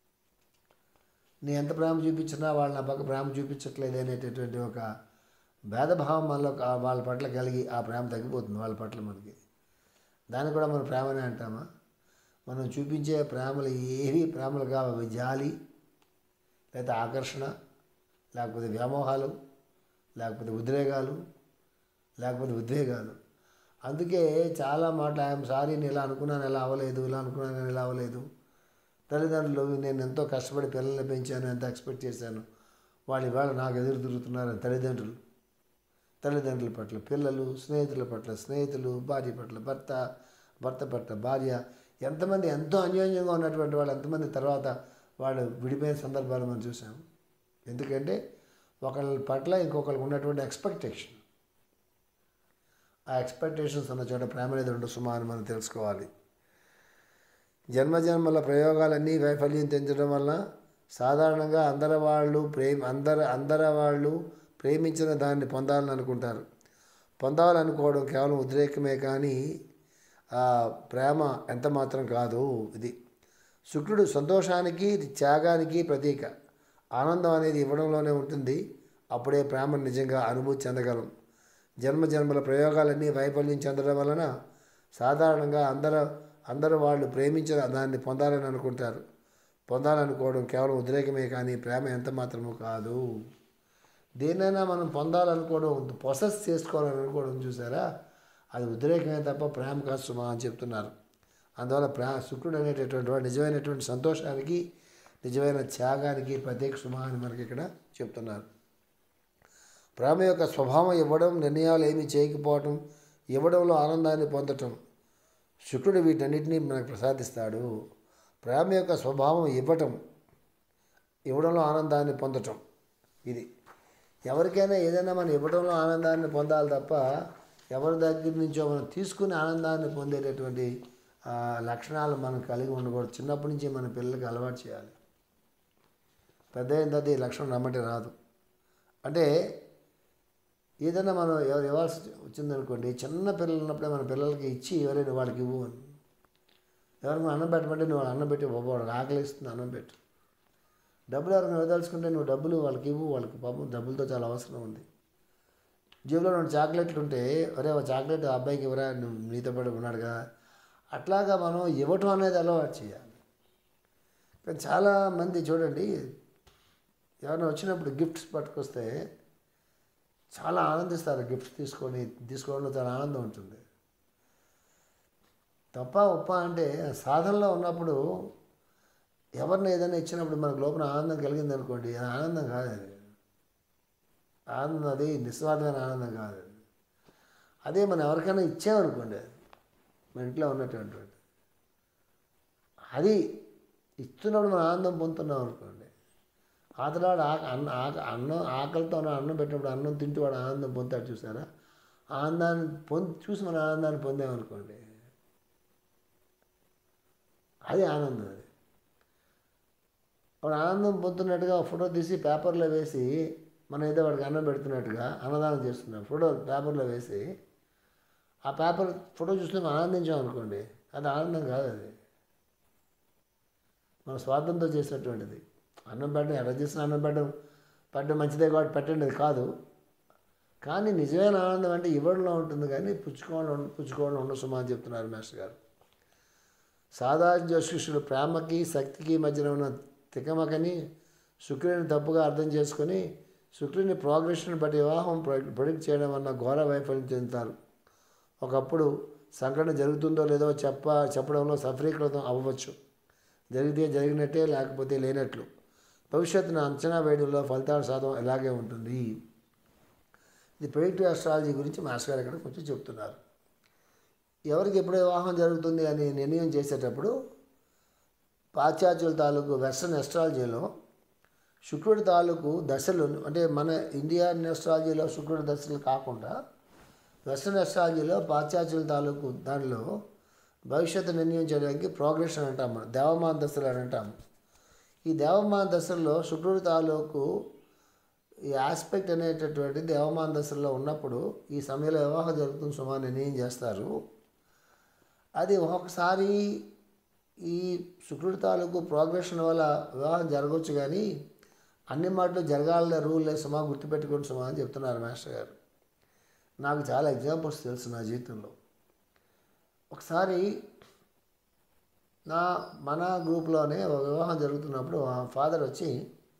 నీ ఎంత ప్రేమ చూపించినా వాళ్ళు నా పక్క ప్రేమ చూపించట్లేదు అనేటటువంటి ఒక భేదభావం మనలో కా- వాళ్ళ పట్ల కలిగి ఆ ప్రేమ తగ్గిపోతుంది వాళ్ళ పట్ల మనకి దాన్ని కూడా మనం ప్రేమనే అంటామా మనం చూపించే ప్రేమలు ఏవి ప్రేమలు కావు అవి జాలి లేకపోతే ఆకర్షణ లేకపోతే వ్యామోహాలు లేకపోతే ఉద్రేగాలు లేకపోతే ఉద్వేగాలు అందుకే చాలా మాటలు ఐఎమ్ సారీ నేను ఇలా అనుకున్నాను ఇలా అవ్వలేదు ఇలా అనుకున్నాను నేను ఇలా అవ్వలేదు తల్లిదండ్రులు నేను ఎంతో కష్టపడి పిల్లల్ని పెంచాను ఎంత ఎక్స్పెక్ట్ చేశాను వాళ్ళు ఇవాళ నాకు ఎదురు తిరుగుతున్నారు తల్లిదండ్రులు తల్లిదండ్రుల పట్ల పిల్లలు స్నేహితుల పట్ల స్నేహితులు భార్య పట్ల భర్త భర్త పట్ల భార్య ఎంతమంది ఎంతో అన్యోన్యంగా ఉన్నటువంటి వాళ్ళు ఎంతమంది తర్వాత వాళ్ళు విడిపోయిన సందర్భాలు మనం చూసాము ఎందుకంటే ఒకళ్ళ పట్ల ఇంకొకరికి ఉన్నటువంటి ఎక్స్పెక్టేషన్ ఆ ఎక్స్పెక్టేషన్స్ ఉన్న చోట ప్రేమ అనేది ఉండదు సుమా అని మనం తెలుసుకోవాలి జన్మజన్మల ప్రయోగాలన్నీ వైఫల్యం చెందడం వల్ల సాధారణంగా అందరి వాళ్ళు ప్రేమ అందరు అందరి వాళ్ళు ప్రేమించిన దాన్ని పొందాలని అనుకుంటారు పొందాలనుకోవడం కేవలం ఉద్రేకమే కానీ ఆ ప్రేమ ఎంత మాత్రం కాదు ఇది శుక్రుడు సంతోషానికి త్యాగానికి ప్రతీక ఆనందం అనేది ఇవ్వడంలోనే ఉంటుంది అప్పుడే ప్రేమ నిజంగా అనుభూతి చెందగలం జన్మ జన్మల ప్రయోగాలన్నీ వైఫల్యం చెందడం వలన సాధారణంగా అందరూ అందరూ వాళ్ళు ప్రేమించిన దాన్ని పొందాలని అనుకుంటారు పొందాలనుకోవడం కేవలం ఉద్రేకమే కానీ ప్రేమ ఎంత మాత్రమూ కాదు దేన్నైనా మనం పొందాలనుకోవడం పొసెస్ చేసుకోవాలని అనుకోవడం చూసారా అది ఉద్రేకమే తప్ప ప్రేమ కాదు సుమా అని చెప్తున్నారు అందువల్ల ప్రా శుక్రుడు అనేటటువంటి వాడు నిజమైనటువంటి సంతోషానికి నిజమైన త్యాగానికి ప్రత్యేక సుమా అని మనకి ఇక్కడ చెప్తున్నారు ప్రేమ యొక్క స్వభావం ఇవ్వడం నిర్ణయాలు ఏమీ చేయకపోవటం ఇవ్వడంలో ఆనందాన్ని పొందటం శుక్రుడు వీటన్నిటినీ మనకు ప్రసాదిస్తాడు ప్రేమ యొక్క స్వభావం ఇవ్వటం ఇవ్వడంలో ఆనందాన్ని పొందటం ఇది ఎవరికైనా ఏదైనా మనం ఇవ్వడంలో ఆనందాన్ని పొందాలి తప్ప ఎవరి దగ్గర నుంచో మనం తీసుకుని ఆనందాన్ని పొందేటటువంటి ఆ, లక్షణాలు మనం కలిగి ఉండకూడదు చిన్నప్పటి నుంచి మన పిల్లలకి అలవాటు చేయాలి పెద్ద అయిన తర్వాత ఈ లక్షణం రమ్మంటే రాదు అంటే ఏదైనా మనం ఎవరు ఇవ్వాల్సి వచ్చిందనుకోండి చిన్న పిల్లలు ఉన్నప్పుడే మన పిల్లలకి ఇచ్చి ఎవరైనా వాళ్ళకి ఇవ్వు అని ఎవరికైనా అన్నం పెట్టమంటే నువ్వు అన్నం పెట్టి బాబు ఆకలి ఇస్తుంది అన్నం పెట్టు డబ్బులు ఎవరైనా ఇవ్వదలుచుకుంటే నువ్వు డబ్బులు వాళ్ళకి ఇవ్వు వాళ్ళకి పాపం డబ్బులతో చాలా అవసరం ఉంది జేబులో రెండు చాక్లెట్లు ఉంటే ఒరే ఒక చాక్లెట్ ఆ అబ్బాయికి ఇవ్వరా నువ్వు నీతో పాటు ఉన్నాడు కదా అట్లాగా మనం ఇవ్వటం అనేది అలవాటు చేయాలి కానీ చాలా మంది చూడండి ఎవరైనా వచ్చినప్పుడు గిఫ్ట్స్ పట్టుకొస్తే చాలా ఆనందిస్తారు గిఫ్ట్స్ తీసుకొని తీసుకోవడంలో చాలా ఆనందం ఉంటుంది తప్ప ఉప్ప అంటే సాధనలో ఉన్నప్పుడు ఎవరిని ఏదైనా ఇచ్చినప్పుడు మనకు లోపల ఆనందం కలిగింది అనుకోండి అది ఆనందం కాదు అది ఆనందం అది నిస్వార్థమైన ఆనందం కాదు అది అదే మనం ఎవరికైనా ఇచ్చామనుకోండి అది మన ఇంట్లో ఉన్నటువంటి అది ఇస్తున్నప్పుడు మనం ఆనందం పొందుతున్నాం అనుకోండి ఆతలాడు ఆ అన్న ఆక అన్నం ఆకలితో ఉన్న అన్నం పెట్టినప్పుడు అన్నం తింటూ వాడు ఆనందం పొందుతాడు చూసారా ఆనందాన్ని పొంది చూసి మన ఆనందాన్ని పొందామనుకోండి అది ఆనందం అది వాడు ఆనందం పొందుతున్నట్టుగా ఒక ఫోటో తీసి పేపర్లో వేసి మనం ఏదో వాడికి అన్నం పెడుతున్నట్టుగా అన్నదానం చేస్తున్నాం ఫోటో పేపర్లో వేసి ఆ పేపర్ ఫోటో చూస్తే మనం ఆనందించాం అనుకోండి అది ఆనందం కాదు అది మన స్వార్థంతో చేసినటువంటిది అన్నం పెట్టడం ఎక్కడ చేసిన అన్నం పెట్టడం పెట్టడం మంచిదే కాబట్టి పెట్టండి అది కాదు కానీ నిజమైన ఆనందం అంటే ఇవ్వడంలో ఉంటుంది కానీ పుచ్చుకోవడం పుచ్చుకోవడం ఉండదు సుమా అని చెప్తున్నారు మాస్టర్ గారు సాధారణ జ్యోతిష్యుడు ప్రేమకి శక్తికి మధ్యన ఉన్న తికమకని శుక్రుని తప్పుగా అర్థం చేసుకొని శుక్రుని ప్రోగ్రెషన్ బట్టి వివాహం ప్రొడిక్ట్ చేయడం వల్ల ఘోర వైఫల్యం చెందుతారు ఒకప్పుడు సంఘటన జరుగుతుందో లేదో చెప్ప చెప్పడంలో సఫలీకృతం అవ్వవచ్చు జరిగితే జరిగినట్టే లేకపోతే లేనట్లు భవిష్యత్తును అంచనా వేయడంలో ఫలితాల శాతం ఇలాగే ఉంటుంది ఇది ప్రిడిక్టివ్ అస్ట్రాలజీ గురించి మాస్టర్ గారు ఇక్కడ కొంచెం చెప్తున్నారు ఎవరికి ఎప్పుడు వివాహం జరుగుతుంది అని నిర్ణయం చేసేటప్పుడు పాశ్చాత్యుల తాలూకు వెస్ట్రన్ ఎస్ట్రాలజీలో శుక్రుడి తాలూకు దశలు అంటే మన ఇండియన్ ఎస్ట్రాలజీలో శుక్రుడి దశలు కాకుండా వెస్ట్రన్ ఎస్ట్రాలజీలో పాశ్చాత్యుల తాలూకు దానిలో భవిష్యత్తు నిర్ణయం చేయడానికి ప్రోగ్రెషన్ అంటాం మనం దేవమాన దశలు అని అంటాం ఈ దేవమాన దశల్లో శుక్రుడి తాలూకు ఈ ఆస్పెక్ట్ అనేటటువంటి దేవమాన దశల్లో ఉన్నప్పుడు ఈ సమయంలో వివాహం జరుగుతుంది సుమారు నిర్ణయం చేస్తారు అది ఒక్కొక్కసారి ఈ శుక్రుడి తాలూకు ప్రోగ్రెషన్ వల్ల వివాహం జరగవచ్చు కానీ అన్ని మాటలు జరగాలనే రూల్ లేదు సుమా గుర్తుపెట్టుకోండి సుమా అని చెప్తున్నారు మాస్టర్ గారు నాకు చాలా ఎగ్జాంపుల్స్ తెలుసు నా జీవితంలో ఒకసారి నా మన గ్రూప్లోనే ఒక వివాహం జరుగుతున్నప్పుడు మా ఫాదర్ వచ్చి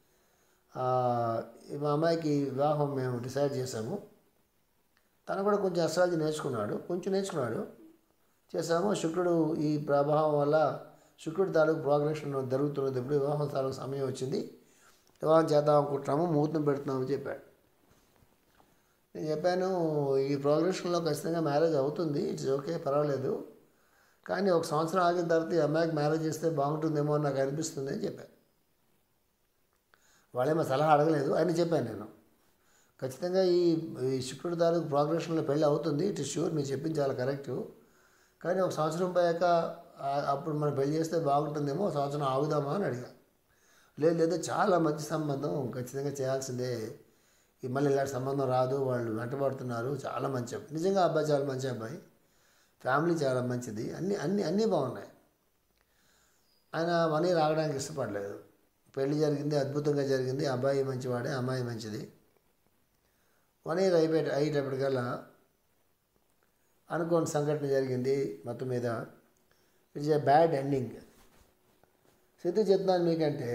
మా అమ్మాయికి వివాహం మేము డిసైడ్ చేసాము తను కూడా కొంచెం అస్ట్రాలజీ నేర్చుకున్నాడు కొంచెం నేర్చుకున్నాడు చేసాము శుక్రుడు ఈ ప్రభావం వల్ల శుక్రుడి తాలూకు ప్రోగ్రెషన్ జరుగుతున్నది ఇప్పుడు వివాహం తాలూకు సమయం వచ్చింది వివాహం చేద్దాం అనుకుంటున్నాము ముహూర్తం పెడుతున్నామని చెప్పాడు నేను చెప్పాను ఈ ప్రోగ్రెషన్లో ఖచ్చితంగా మ్యారేజ్ అవుతుంది ఇట్స్ ఓకే పర్వాలేదు కానీ ఒక సంవత్సరం ఆగిన తర్వాత ఈ అమ్మాయికి మ్యారేజ్ చేస్తే బాగుంటుందేమో అని నాకు అనిపిస్తుంది అని చెప్పాను వాళ్ళేమో సలహా అడగలేదు అని చెప్పాను నేను ఖచ్చితంగా ఈ ఈ శుక్రుడి తాలూకు ప్రోగ్రెషన్లో పెళ్ళి అవుతుంది ఇట్ ఇస్ షూర్ మీరు చెప్పింది చాలా కరెక్టు కానీ ఒక సంవత్సరం పోయాక అప్పుడు మనం పెళ్లి చేస్తే బాగుంటుందేమో ఒక సంవత్సరం ఆగుదామా అని అడిగా లేదు లేదు చాలా మంచి సంబంధం ఖచ్చితంగా చేయాల్సిందే ఈ మళ్ళీ ఇలాంటి సంబంధం రాదు వాళ్ళు వెంటబడుతున్నారు చాలా మంచి అబ్బాయి నిజంగా అబ్బాయి చాలా మంచి అబ్బాయి ఫ్యామిలీ చాలా మంచిది అన్నీ అన్నీ అన్నీ బాగున్నాయి ఆయన మనీ రావడానికి ఇష్టపడలేదు పెళ్లి జరిగింది అద్భుతంగా జరిగింది అబ్బాయి మంచివాడే అమ్మాయి మంచిది వన్ ఇయర్ అయిపోయి అయ్యేటప్పటికల్లా అనుకోని సంఘటన జరిగింది మొత్తం మీద it's a bad ending Siddhu చెప్తున్నాను మీకంటే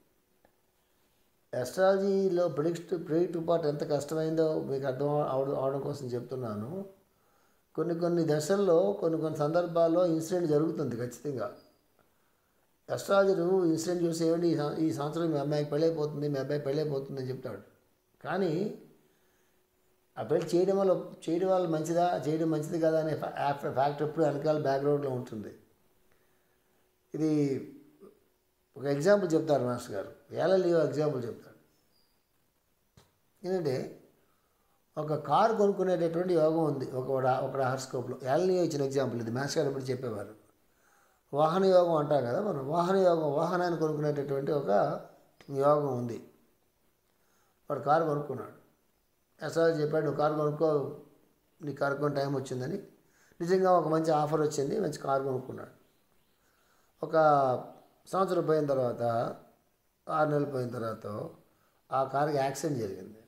ఎస్ట్రాలజీలో ప్రిడిక్ట్ ప్రిడిక్టివ్ పార్ట్ ఎంత కష్టమైందో మీకు అర్థం అవడం అవడం కోసం చెప్తున్నాను కొన్ని కొన్ని దశల్లో కొన్ని కొన్ని సందర్భాల్లో ఇన్సిడెంట్ జరుగుతుంది ఖచ్చితంగా ఎస్ట్రాలజరు ఇన్సిడెంట్ చూసి ఏమండి ఈ సంవత్సరం మీ అమ్మాయికి పెళ్ళైపోతుంది మీ అబ్బాయి పెళ్ళైపోతుంది అని చెప్తాడు కానీ ఆ పెళ్లి చేయడం వల్ల చేయడం వల్ల మంచిదా చేయడం మంచిది కదా అనే ఫ్యాక్ట్ ఎప్పుడు వెనకాల బ్యాక్గ్రౌండ్లో ఉంటుంది ఇది ఒక ఎగ్జాంపుల్ చెప్తారు మాస్టర్ గారు ఏళ్ళ ఎగ్జాంపుల్ చెప్తాడు ఏంటంటే ఒక కారు కొనుక్కునేటటువంటి యోగం ఉంది ఒక ఒక హార్స్కోప్లో ఏళ్ళనియో ఇచ్చిన ఎగ్జాంపుల్ ఇది మాస్టర్ గారు ఎప్పుడు చెప్పేవారు వాహన యోగం అంటారు కదా మనం వాహన యోగం వాహనాన్ని కొనుక్కునేటటువంటి ఒక యోగం ఉంది వాడు కారు కొనుక్కున్నాడు ఎస్ఆర్ చెప్పాడు నువ్వు కారు కొనుక్కో నీ కారు కొని టైం వచ్చిందని నిజంగా ఒక మంచి ఆఫర్ వచ్చింది మంచి కారు కొనుక్కున్నాడు ఒక సంవత్సరం పోయిన తర్వాత ఆరు నెలలు పోయిన తర్వాత ఆ కారుకి యాక్సిడెంట్ జరిగింది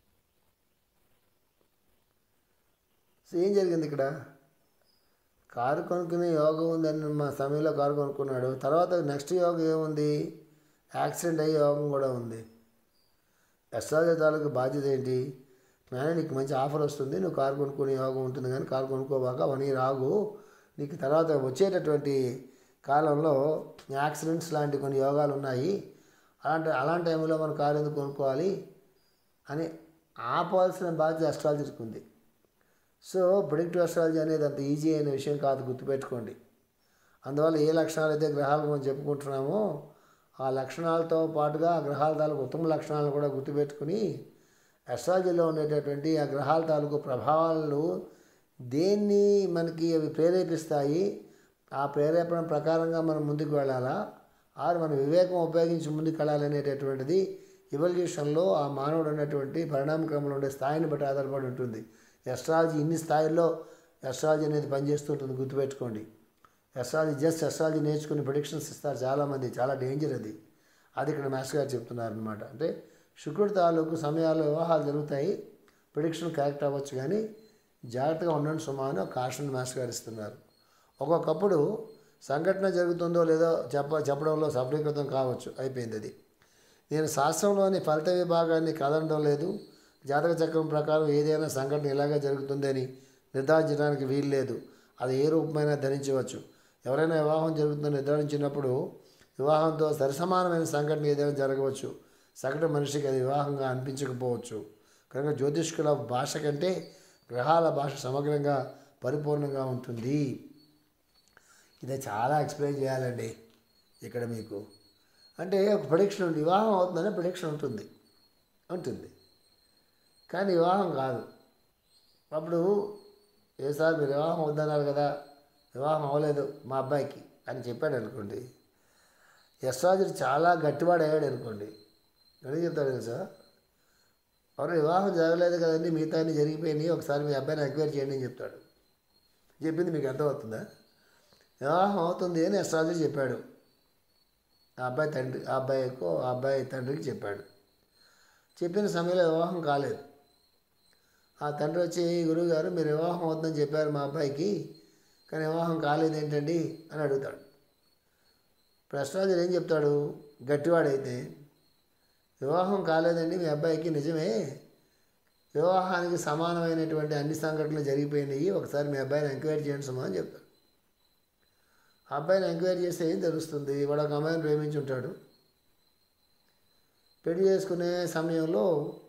సో ఏం జరిగింది ఇక్కడ కారు కొనుక్కునే యోగం ఉందని మా సమయంలో కారు కొనుక్కున్నాడు తర్వాత నెక్స్ట్ యోగం ఏముంది యాక్సిడెంట్ అయ్యే యోగం కూడా ఉంది ఎస్ఆర్జే తాలూకు బాధ్యత ఏంటి నాయన నీకు మంచి ఆఫర్ వస్తుంది నువ్వు కారు కొనుక్కునే యోగం ఉంటుంది కానీ కారు కొనుక్కోబాక వన్ ఇయర్ ఆగు నీకు తర్వాత వచ్చేటటువంటి కాలంలో యాక్సిడెంట్స్ లాంటి కొన్ని యోగాలు ఉన్నాయి అలాంటి అలాంటి టైంలో మనం కారు ఎందుకు కొనుక్కోవాలి అని ఆపాల్సిన బాధ్యత అస్ట్రాలజీకి ఉంది సో ప్రిడిక్టివ్ అస్ట్రాలజీ అనేది అంత ఈజీ అయిన విషయం కాదు గుర్తుపెట్టుకోండి అందువల్ల ఏ లక్షణాలు అయితే గ్రహాలు మనం చెప్పుకుంటున్నామో ఆ లక్షణాలతో పాటుగా ఆ గ్రహాల తాలూకు ఉత్తమ లక్షణాలను కూడా గుర్తుపెట్టుకుని అస్ట్రాలజీలో ఉండేటటువంటి ఆ గ్రహాల తాలూకు ప్రభావాలు దేన్ని మనకి అవి ప్రేరేపిస్తాయి ఆ ప్రేరేపణ ప్రకారంగా మనం ముందుకు వెళ్ళాలా ఆరు మన వివేకం ఉపయోగించి ముందుకు వెళ్ళాలనేటటువంటిది ఇవల్యూషన్లో ఆ మానవుడు ఉన్నటువంటి పరిణామ క్రమంలో ఉండే స్థాయిని బట్టి ఆధారపడి ఉంటుంది ఎస్ట్రాలజీ ఇన్ని స్థాయిల్లో ఎస్ట్రాలజీ అనేది పనిచేస్తుంటుంది గుర్తుపెట్టుకోండి ఎస్ట్రాలజీ జస్ట్ ఎస్ట్రాలజీ నేర్చుకుని ప్రొడిక్షన్స్ ఇస్తారు చాలామంది చాలా డేంజర్ అది అది ఇక్కడ మాస్టర్ గారు చెప్తున్నారు అనమాట అంటే శుక్రుడి తాలూకు సమయాల్లో వివాహాలు జరుగుతాయి ప్రిడిక్షన్ కరెక్ట్ అవ్వచ్చు కానీ జాగ్రత్తగా ఉండండి సుమా అని ఒక కాషన్ మాస్టర్ గారు ఇస్తున్నారు ఒక్కొక్కప్పుడు సంఘటన జరుగుతుందో లేదో చెప్ప చెప్పడంలో సఫలీకృతం కావచ్చు అయిపోయింది అది నేను శాస్త్రంలోని ఫలిత విభాగాన్ని కదలడం లేదు జాతక చక్రం ప్రకారం ఏదైనా సంఘటన ఇలాగే జరుగుతుందని నిర్ధారించడానికి వీలు లేదు అది ఏ రూపమైనా ధరించవచ్చు ఎవరైనా వివాహం జరుగుతుందని నిర్ధారించినప్పుడు వివాహంతో సరిసమానమైన సంఘటన ఏదైనా జరగవచ్చు సగటు మనిషికి అది వివాహంగా అనిపించకపోవచ్చు కనుక జ్యోతిష్కుల భాష కంటే గ్రహాల భాష సమగ్రంగా పరిపూర్ణంగా ఉంటుంది ఇది చాలా ఎక్స్ప్లెయిన్ చేయాలండి ఇక్కడ మీకు అంటే ఒక ప్రొడిక్షన్ ఉంది వివాహం అవుతుందనే ప్రొడిక్షన్ ఉంటుంది ఉంటుంది కానీ వివాహం కాదు అప్పుడు ఏ సార్ మీరు వివాహం వద్దన్నారు కదా వివాహం అవ్వలేదు మా అబ్బాయికి అని చెప్పాడు అనుకోండి ఎస్ట్రాజర్ చాలా గట్టివాడు అయ్యాడు అనుకోండి అని చెప్తాడు తెలుసా ఎవరు వివాహం జరగలేదు కదండి మిగతా అన్ని జరిగిపోయినాయి ఒకసారి మీ అబ్బాయిని ఎంక్వైరీ చేయండి అని చెప్తాడు చెప్పింది మీకు అర్థమవుతుందా వివాహం అవుతుంది అని ఎస్ట్రాలజీ చెప్పాడు ఆ అబ్బాయి తండ్రి ఆ అబ్బాయికు ఆ అబ్బాయి తండ్రికి చెప్పాడు చెప్పిన సమయంలో వివాహం కాలేదు ఆ తండ్రి వచ్చి గురువు గారు మీరు వివాహం అవుతుందని చెప్పారు మా అబ్బాయికి కానీ వివాహం కాలేదు ఏంటండి అని అడుగుతాడు ఇప్పుడు అస్ట్రాలజర్ ఏం చెప్తాడు గట్టివాడైతే వివాహం కాలేదండి మీ అబ్బాయికి నిజమే వివాహానికి సమానమైనటువంటి అన్ని సంఘటనలు జరిగిపోయినాయి ఒకసారి మీ అబ్బాయిని ఎంక్వైరీ చేయండి సుమా అని చెప్తాడు ఆ అబ్బాయిని ఎంక్వైరీ చేస్తే ఏం తెలుస్తుంది వాడు ఒక అమ్మాయిని ప్రేమించి ఉంటాడు పెళ్లి చేసుకునే సమయంలో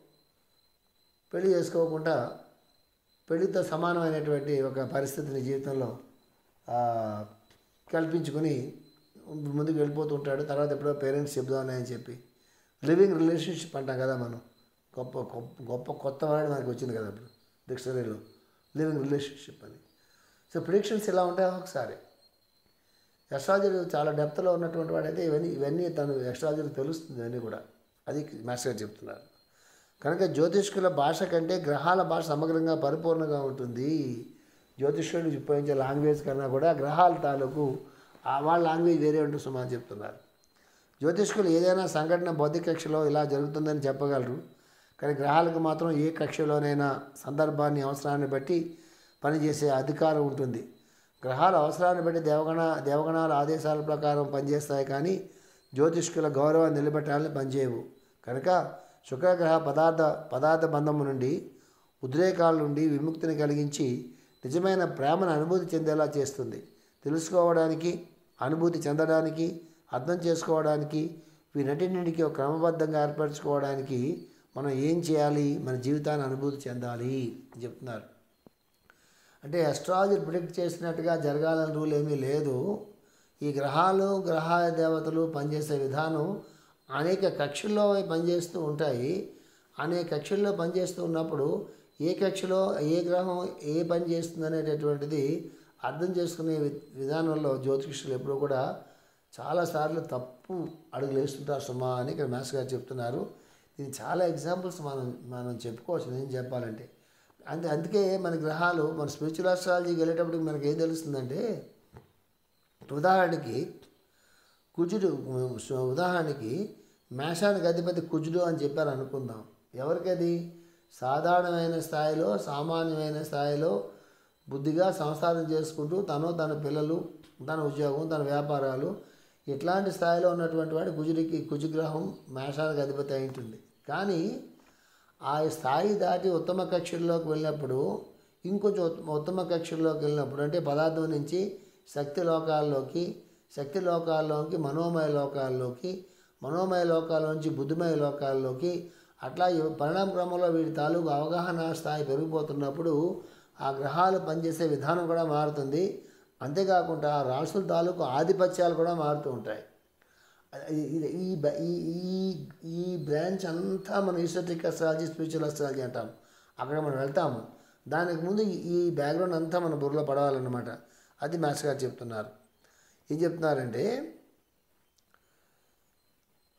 పెళ్లి చేసుకోకుండా పెళ్లితో సమానమైనటువంటి ఒక పరిస్థితిని జీవితంలో ఆ, కల్పించుకొని ముందుకు వెళ్ళిపోతూ ఉంటాడు తర్వాత ఎప్పుడో పేరెంట్స్ చెప్దామని అని చెప్పి లివింగ్ రిలేషన్షిప్ అంటాం కదా మనం గొప్ప గొప్ప గొప్ప కొత్త వర్డ్ మనకి వచ్చింది కదా ఇప్పుడు డిక్షనరీలో లివింగ్ రిలేషన్షిప్ అని సో ప్రిడిక్షన్స్ ఇలా ఉంటాయి ఒకసారి ఎస్ట్రాలజీ చాలా డెప్త్లో ఉన్నటువంటి వాడైతే ఇవన్నీ ఇవన్నీ తను ఎస్ట్రాలజీకి తెలుస్తుంది ఇవన్నీ కూడా అది మాస్టర్ గారు చెప్తున్నారు కనుక జ్యోతిష్కుల భాష కంటే గ్రహాల భాష సమగ్రంగా పరిపూర్ణంగా ఉంటుంది జ్యోతిష్కులు ఉపయోగించే లాంగ్వేజ్ కన్నా కూడా గ్రహాల తాలూకు ఆ వాళ్ళ లాంగ్వేజ్ వేరే ఉంటుంది సుమా అని చెప్తున్నారు జ్యోతిష్కులు ఏదైనా సంఘటన భౌతిక కక్షలో ఇలా జరుగుతుందని చెప్పగలరు కానీ గ్రహాలకు మాత్రం ఏ కక్షలోనైనా సందర్భాన్ని అవసరాన్ని బట్టి పనిచేసే అధికారం ఉంటుంది గ్రహాల అవసరాన్ని బట్టి దేవగణ దేవగణాల ఆదేశాల ప్రకారం పనిచేస్తాయి కానీ జ్యోతిష్కుల గౌరవాన్ని నిలబెట్టాలని పనిచేయవు కనుక శుక్రగ్రహ పదార్థ పదార్థ బంధము నుండి ఉద్రేకాల నుండి విముక్తిని కలిగించి నిజమైన ప్రేమను అనుభూతి చెందేలా చేస్తుంది తెలుసుకోవడానికి అనుభూతి చెందడానికి అర్థం చేసుకోవడానికి వీటన్నింటికి ఒక క్రమబద్ధంగా ఏర్పరచుకోవడానికి మనం ఏం చేయాలి మన జీవితాన్ని అనుభూతి చెందాలి అని చెప్తున్నారు అంటే అస్ట్రాలజీ ప్రిడిక్ట్ చేసినట్టుగా జరగాలని రూల్ ఏమీ లేదు ఈ గ్రహాలు గ్రహ దేవతలు పనిచేసే విధానం అనేక కక్షల్లో అవి పనిచేస్తూ ఉంటాయి అనేక కక్షల్లో పనిచేస్తూ ఉన్నప్పుడు ఏ కక్షలో ఏ గ్రహం ఏ పని చేస్తుంది అనేటటువంటిది అర్థం చేసుకునే వి- విధానంలో జ్యోతిషులు ఎప్పుడూ కూడా చాలాసార్లు తప్పు అడుగులు వేస్తుంటారు సుమా అని ఇక్కడ మాస్టర్ గారు చెప్తున్నారు దీనికి చాలా ఎగ్జాంపుల్స్ మనం మనం చెప్పుకోవచ్చు నేను చెప్పాలంటే అంతే అందుకే మన గ్రహాలు మన స్పిరిచువల్ ఆస్ట్రాలజీకి వెళ్ళేటప్పటికి మనకి ఏం తెలుస్తుందంటే ఉదాహరణకి కుజుడు ఉ- ఉదాహరణకి మేషానికి అధిపతి కుజుడు అని చెప్పారు అనుకుందాం ఎవరికది సాధారణమైన స్థాయిలో సామాన్యమైన స్థాయిలో బుద్ధిగా సంసారం చేసుకుంటూ తను తన పిల్లలు తన ఉద్యోగం తన వ్యాపారాలు ఇట్లాంటి స్థాయిలో ఉన్నటువంటి వాడు కుజుడికి కుజుగ్రహం మేషానికి అధిపతి అయి ఉంటుంది కానీ ఆ స్థాయి దాటి ఉత్తమ కక్షల్లోకి వెళ్ళినప్పుడు ఇంకొంచెం ఉత్త- ఉత్తమ కక్షల్లోకి వెళ్ళినప్పుడు అంటే పదార్థం నుంచి శక్తి లోకాల్లోకి శక్తి లోకాల్లోకి మనోమయ లోకాల్లోకి మనోమయ లోకాల నుంచి బుద్ధిమయ లోకాల్లోకి అట్లా ఈ పరిణామ క్రమంలో వీటి తాలూకు అవగాహన స్థాయి పెరిగిపోతున్నప్పుడు ఆ గ్రహాలు పనిచేసే విధానం కూడా మారుతుంది అంతేకాకుండా ఆ రాసుల తాలూకు ఆధిపత్యాలు కూడా మారుతూ ఉంటాయి ఇది- ఇది ఈ బ- ఈ ఈ ఈ బ్రాంచ్ అంతా మనం ఈసోటిక్ అస్ట్రాలజీ స్పిరిచువల్ అస్ట్రాలజీ అంటాం అక్కడ మనం వెళ్తాము దానికి ముందు ఈ- ఈ బ్యాక్గ్రౌండ్ అంతా మన బుర్రలో పడవాలన్నమాట అది మాస్టర్ గారు చెప్తున్నారు ఏం చెప్తున్నారంటే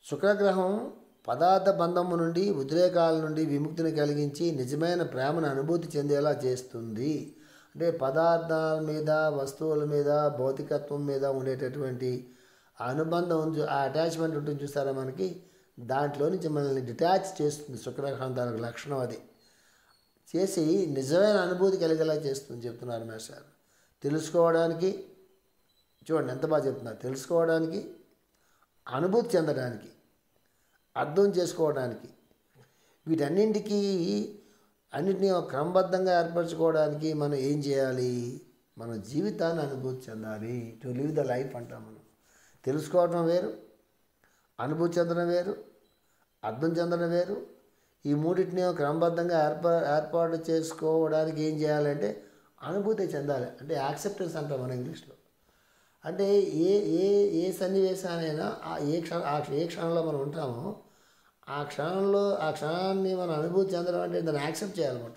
శుక్రగ్రహం పదార్థ బంధము నుండి ఉద్రేకాల నుండి విముక్తిని కలిగించి నిజమైన ప్రేమను అనుభూతి చెందేలా చేస్తుంది అంటే పదార్థాల మీద వస్తువుల మీద భౌతికత్వం మీద ఉండేటటువంటి ఆ అనుబంధం ఉంది, ఆ అటాచ్మెంట్ ఉంటుంది చూస్తారా మనకి దాంట్లో నుంచి మనల్ని డిటాచ్ చేస్తుంది శుక్రగ్రహం దానికి లక్షణం అది చేసి నిజమైన అనుభూతి కలిగేలా చేస్తుంది చెప్తున్నారు మేస్టార్ తెలుసుకోవడానికి చూడండి ఎంత బాగా చెప్తున్నారు తెలుసుకోవడానికి అనుభూతి చెందడానికి అర్థం చేసుకోవడానికి వీటన్నింటికి అన్నిటినీ ఒక క్రమబద్ధంగా ఏర్పరచుకోవడానికి మనం ఏం చేయాలి మన జీవితాన్ని అనుభూతి చెందాలి టు లివ్ ద లైఫ్ అంటాం మనం తెలుసుకోవడం వేరు అనుభూతి చెందడం వేరు అర్థం చెందడం వేరు ఈ మూడింటిని ఒక క్రమబద్ధంగా ఏర్పా ఏర్పాటు చేసుకోవడానికి ఏం చేయాలంటే అనుభూతి చెందాలి అంటే యాక్సెప్టెన్స్ అంటాం మన ఇంగ్లీష్లో అంటే ఏ ఏ ఏ సన్నివేశానైనా ఆ ఏ క్షణ ఆ ఏ క్షణంలో మనం ఉంటామో ఆ క్షణంలో ఆ క్షణాన్ని మనం అనుభూతి చెందడం అంటే దాన్ని యాక్సెప్ట్ చేయాలన్నమాట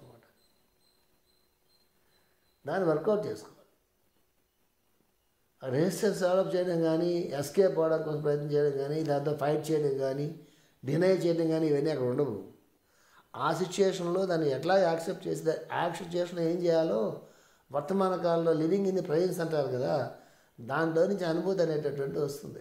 దాన్ని వర్కౌట్ చేసుకోవాలి రెసిస్టెన్స్ డెవలప్ చేయడం కానీ ఎస్కేప్ అవడానికి కోసం ప్రయత్నం చేయడం కానీ దాంతో ఫైట్ చేయడం కానీ డినై చేయడం కానీ ఇవన్నీ అక్కడ ఉండవు ఆ సిచ్యుయేషన్లో దాన్ని ఎట్లా యాక్సెప్ట్ చేసి ఆ సిచ్యుయేషన్ ఏం చేయాలో వర్తమాన కాలంలో లివింగ్ ఇన్ ది ప్రజెన్స్ అంటారు కదా దాంట్లో నుంచి అనుభూతి అనేటటువంటి వస్తుంది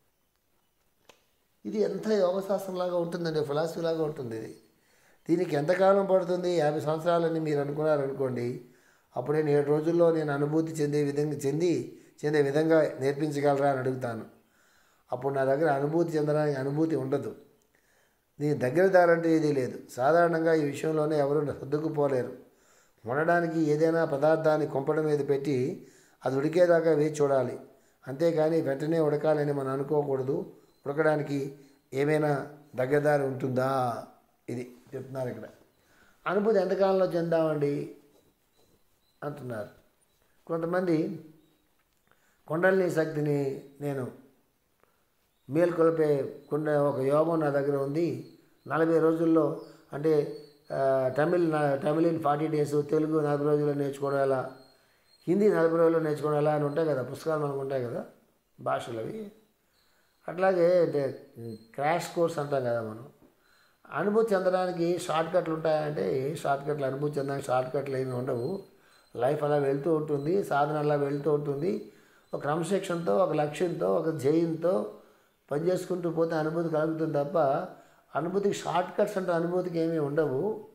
ఇది ఎంత యోగశాస్త్రంలాగా ఉంటుందండి ఫిలాసఫీ లాగా ఉంటుంది ఇది దీనికి ఎంతకాలం పడుతుంది యాభై సంవత్సరాలని మీరు అనుకున్నారనుకోండి అప్పుడు నేను ఏడు రోజుల్లో నేను అనుభూతి చెందే విధంగా చెంది చెందే విధంగా నేర్పించగలరా అని అడుగుతాను అప్పుడు నా దగ్గర అనుభూతి చెందడానికి అనుభూతి ఉండదు దీని దగ్గర దారంటే ఏదీ లేదు సాధారణంగా ఈ విషయంలోనే ఎవరు సర్దుకుపోలేరు వండడానికి ఏదైనా పదార్థాన్ని కొంపడం మీద పెట్టి అది ఉడికేదాకా వేచి చూడాలి అంతేకాని వెంటనే ఉడకాలని మనం అనుకోకూడదు ఉడకడానికి ఏమైనా దగ్గరదారి ఉంటుందా ఇది చెప్తున్నారు ఇక్కడ అనుభూతి ఎంతకాలంలో చెందామండి అంటున్నారు కొంతమంది కొండలిని శక్తిని నేను మేల్కొల్పే కొన్ని ఒక యోగం నా దగ్గర ఉంది నలభై రోజుల్లో అంటే ఆ, తమిళ్ నా- Tamil in forty days Telugu నలభై రోజుల్లో నేర్చుకోవడం ఎలా హిందీ నలభై రోజుల్లో నేర్చుకోవడం ఎలా అని ఉంటాయి కదా పుస్తకాలు మనకు ఉంటాయి కదా భాషలు అవి అట్లాగే అంటే క్రాష్ కోర్స్ అంటాం కదా మనం అనుభూతి చెందడానికి షార్ట్ కట్లు ఉంటాయంటే ఏ షార్ట్ కట్లు అనుభూతి చెందడానికి షార్ట్ కట్లు ఏమి ఉండవు లైఫ్ అలా వెళ్తూ ఉంటుంది సాధన అలా వెళ్తూ ఉంటుంది ఒక క్రమశిక్షణతో ఒక లక్ష్యంతో ఒక జయంతో పనిచేసుకుంటూ పోతే అనుభూతి కలుగుతుంది తప్ప అనుభూతికి షార్ట్ కట్స్ అంటే అనుభూతికి ఏమీ ఉండవు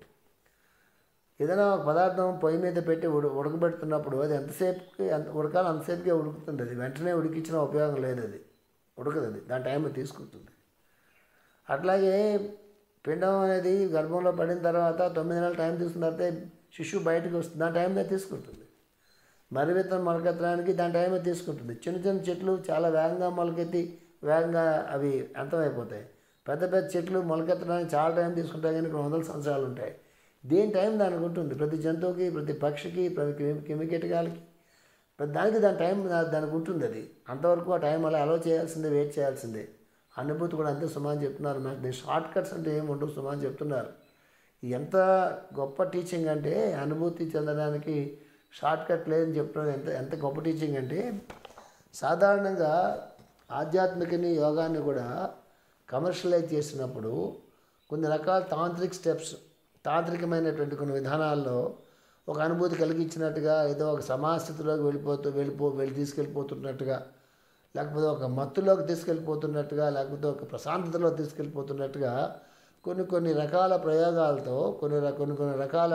ఏదైనా ఒక పదార్థం పొయ్యి మీద పెట్టి ఉడ ఉడకబెడుతున్నప్పుడు అది ఎంతసేపుకి ఎంత ఉడకాలి అంతసేపుకే ఉడుకుతుంది అది వెంటనే ఉడికించిన ఉపయోగం లేదు అది ఉడకదు అది దాని టైం తీసుకుంటుంది అట్లాగే పిండం అనేది గర్భంలో పడిన తర్వాత తొమ్మిది నెలల టైం తీసుకున్న తర్వాత శిశువు బయటకు వస్తుంది దాని టైం మీద తీసుకుంటుంది మరి విత్తనం మొలకెత్తడానికి దాని టైం మీద తీసుకుంటుంది చిన్న చిన్న చెట్లు చాలా వేగంగా మొలకెత్తి వేగంగా అవి అంతమైపోతాయి పెద్ద పెద్ద చెట్లు మొలకెత్తడానికి చాలా టైం తీసుకుంటాయి కానీ ఇక్కడ వందల సంవత్సరాలు ఉంటాయి దేని టైం దానికి ఉంటుంది ప్రతి జంతువుకి ప్రతి పక్షికి ప్రతి కిమి- కిమికీటకాలకి ప్రతి దానికి దాని టైం దా- దానికి ఉంటుంది అది అంతవరకు ఆ టైం అలా అలో చేయాల్సిందే వెయిట్ చేయాల్సిందే అనుభూతి కూడా అంతే సుమాన్ చెప్తున్నారు నాకు దీని షార్ట్ కట్స్ అంటే ఏమి ఉండవు సుమాన్ చెప్తున్నారు ఎంత గొప్ప టీచింగ్ అంటే అనుభూతి చెందడానికి షార్ట్ కట్ లేదని చెప్తున్నారు ఎంత ఎంత గొప్ప టీచింగ్ అంటే సాధారణంగా ఆధ్యాత్మికని యోగాన్ని కూడా కమర్షియలైజ్ చేసినప్పుడు కొన్ని రకాల తాంత్రిక్ స్టెప్స్ తాంత్రికమైనటువంటి కొన్ని విధానాల్లో ఒక అనుభూతి కలిగించినట్టుగా ఏదో ఒక సమాస్థితిలోకి వెళ్ళిపోతూ వెళ్ళిపో వెళ్ళి తీసుకెళ్ళిపోతున్నట్టుగా లేకపోతే ఒక మత్తులోకి తీసుకెళ్ళిపోతున్నట్టుగా లేకపోతే ఒక ప్రశాంతతలో తీసుకెళ్ళిపోతున్నట్టుగా కొన్ని కొన్ని రకాల ప్రయోగాలతో కొన్ని ర- కొన్ని కొన్ని రకాల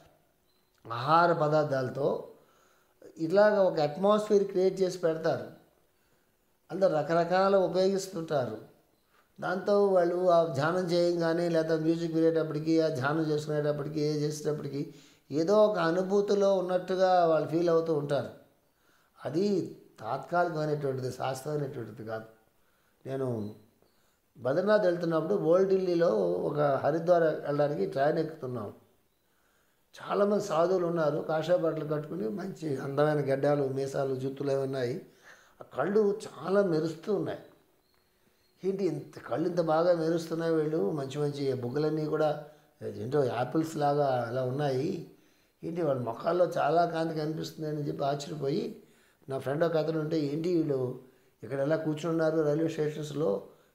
ఆహార పదార్థాలతో ఇలాగ ఒక అట్మాస్ఫియర్ క్రియేట్ చేసి పెడతారు అందరు రకరకాల ఉపయోగిస్తుంటారు దాంతో వాళ్ళు ఆ ధ్యానం చేయగానే లేదా మ్యూజిక్ వినేటప్పటికి ఆ ధ్యానం చేసుకునేటప్పటికి ఏ చేసేటప్పటికి ఏదో ఒక అనుభూతిలో ఉన్నట్టుగా వాళ్ళు ఫీల్ అవుతూ ఉంటారు అది తాత్కాలికమైనటువంటిది శాశ్వతమైనటువంటిది కాదు నేను బద్రీనాథ్ వెళ్తున్నప్పుడు ఓల్డ్ ఢిల్లీలో ఒక హరిద్వార్ వెళ్ళడానికి ట్రైన్ ఎక్కుతున్నాం చాలామంది సాధువులు ఉన్నారు కాషాయ బట్టలు కట్టుకుని మంచి అందమైన గడ్డాలు మీసాలు జుత్తులు అవి ఉన్నాయి ఆ కళ్ళు చాలా మెరుస్తూ ఉన్నాయి ఏంటి ఇంత కళ్ళు ఇంత బాగా మెరుస్తున్నాయి వీళ్ళు మంచి మంచి బుగ్గలన్నీ కూడా ఏంటో యాపిల్స్ లాగా అలా ఉన్నాయి ఏంటి వాళ్ళ ముఖాల్లో చాలా కాంతి కనిపిస్తుంది అని చెప్పి ఆశ్చర్యపోయి నా ఫ్రెండ్ ఒక అతను ఉంటే ఏంటి వీళ్ళు ఇక్కడ ఎలా కూర్చుని ఉన్నారు రైల్వే స్టేషన్స్లో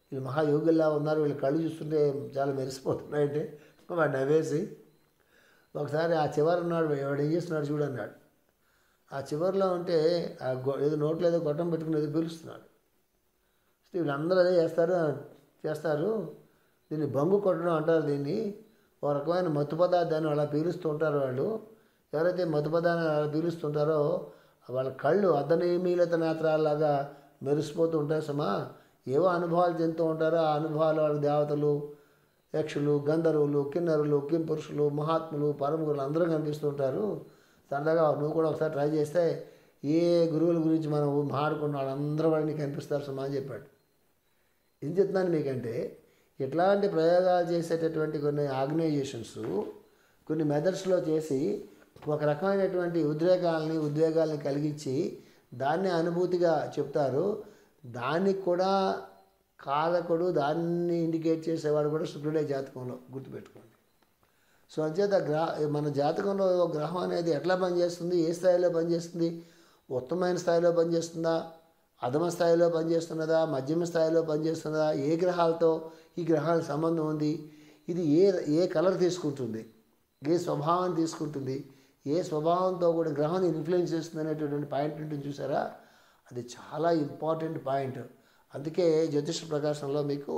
వీళ్ళు మహాయోగుల్లా ఉన్నారు వీళ్ళ కళ్ళు చూస్తుంటే చాలా మెరిసిపోతున్నాయంటే వాడు నవ్వేసి ఒకసారి ఆ చివరి ఉన్నాడు వాడు ఏం చేస్తున్నాడు చూడన్నాడు ఆ చివరిలో ఉంటే ఆ గొ ఏదో నోట్లో ఏదో గొట్టం పెట్టుకుని ఏదో పీలుస్తున్నాడు సో వీళ్ళందరూ అదే చేస్తారు చేస్తారు దీన్ని బంగు కొట్టడం అంటారు దీన్ని ఒక రకమైన మత్తు పదార్థాన్ని అలా పీలుస్తూ ఉంటారు వాళ్ళు ఎవరైతే మత్తు పదార్థాన్ని అలా పీలుస్తుంటారో వాళ్ళ కళ్ళు అర్ధనిమీలత నేత్రాల్లాగా మెరిసిపోతూ ఉంటాయి సమా ఏవో అనుభవాలు చెందుతూ ఉంటారో ఆ అనుభవాలు వాళ్ళ దేవతలు యక్షులు గంధర్వులు కిన్నరులు కింపురుషులు మహాత్ములు పరమగురులు అందరూ కనిపిస్తూ ఉంటారు సరదాగా నువ్వు కూడా ఒకసారి ట్రై చేస్తే ఏ గురువుల గురించి మనం మాట్లాడుకున్న వాళ్ళందరూ వాళ్ళని కనిపిస్తారు సుమా అని చెప్పాడు ఏం చెప్తున్నాను మీకంటే ఇట్లాంటి ప్రయోగాలు చేసేటటువంటి కొన్ని ఆర్గనైజేషన్స్ కొన్ని మెథడ్స్లో చేసి ఒక రకమైనటువంటి ఉద్రేకాలని ఉద్వేగాల్ని కలిగించి దాన్ని అనుభూతిగా చెప్తారు దానికి కూడా కాలకుడు దాన్ని ఇండికేట్ చేసేవాడు కూడా శుక్రుడే జాతకంలో గుర్తుపెట్టుకోండి సో అంచేత గ్రహ మన జాతకంలో గ్రహం అనేది ఎట్లా పనిచేస్తుంది ఏ స్థాయిలో పనిచేస్తుంది ఉత్తమమైన స్థాయిలో పనిచేస్తుందా అధమ స్థాయిలో పనిచేస్తున్నదా మధ్యమ స్థాయిలో పనిచేస్తున్నదా ఏ గ్రహాలతో ఈ గ్రహాలకు సంబంధం ఉంది ఇది ఏ ఏ కలర్ తీసుకుంటుంది ఏ స్వభావం తీసుకుంటుంది ఏ స్వభావంతో కూడా గ్రహం ఇన్ఫ్లుయెన్స్ చేస్తుంది అనేటటువంటి పాయింట్ ఉంటుంది చూసారా అది చాలా ఇంపార్టెంట్ పాయింట్ అందుకే జ్యోతిష ప్రకాశంలో మీకు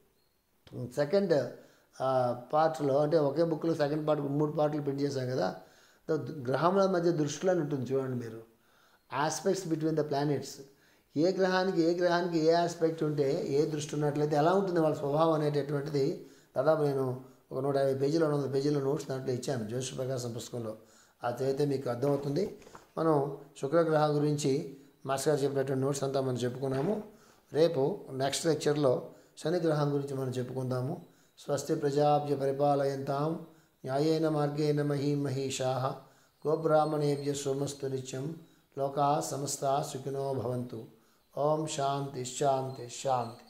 సెకండ్ పార్ట్లో అంటే ఒకే బుక్లో సెకండ్ పార్ట్ మూడు పార్ట్లు ప్రింట్ చేశాం కదా ద- గ్రహముల మధ్య దృష్టిలో అని ఉంటుంది చూడండి మీరు ఆస్పెక్ట్స్ బిట్వీన్ ద ప్లానెట్స్ ఏ గ్రహానికి ఏ గ్రహానికి ఏ ఆస్పెక్ట్ ఉంటే ఏ దృష్టి ఉన్నట్లయితే ఎలా ఉంటుంది వాళ్ళ స్వభావం అనేటటువంటిది దాదాపు నేను ఒక నూట యాభై పేజీలు రెండు వందల పేజీల నోట్స్ దాంట్లో ఇచ్చాను జ్యోతిష ప్రకాశం పుస్తకంలో అది చదివితే మీకు అర్థమవుతుంది మనం శుక్రగ్రహం గురించి మాస్టర్ గారు చెప్పినటువంటి నోట్స్ అంతా మనం చెప్పుకున్నాము రేపు నెక్స్ట్ లెక్చర్లో శని గ్రహం గురించి మనం చెప్పుకుందాము స్వస్తి ప్రజాభ్య పరిపాలయంతాం న్యాయేన మార్గేణ మహీం మహిషా గోబ్రాహ్మణేభ్య సోమస్తు నిత్యం లోకా సమస్త సుఖినో భవంతు ఓం శాంతి శాంతి శాంతి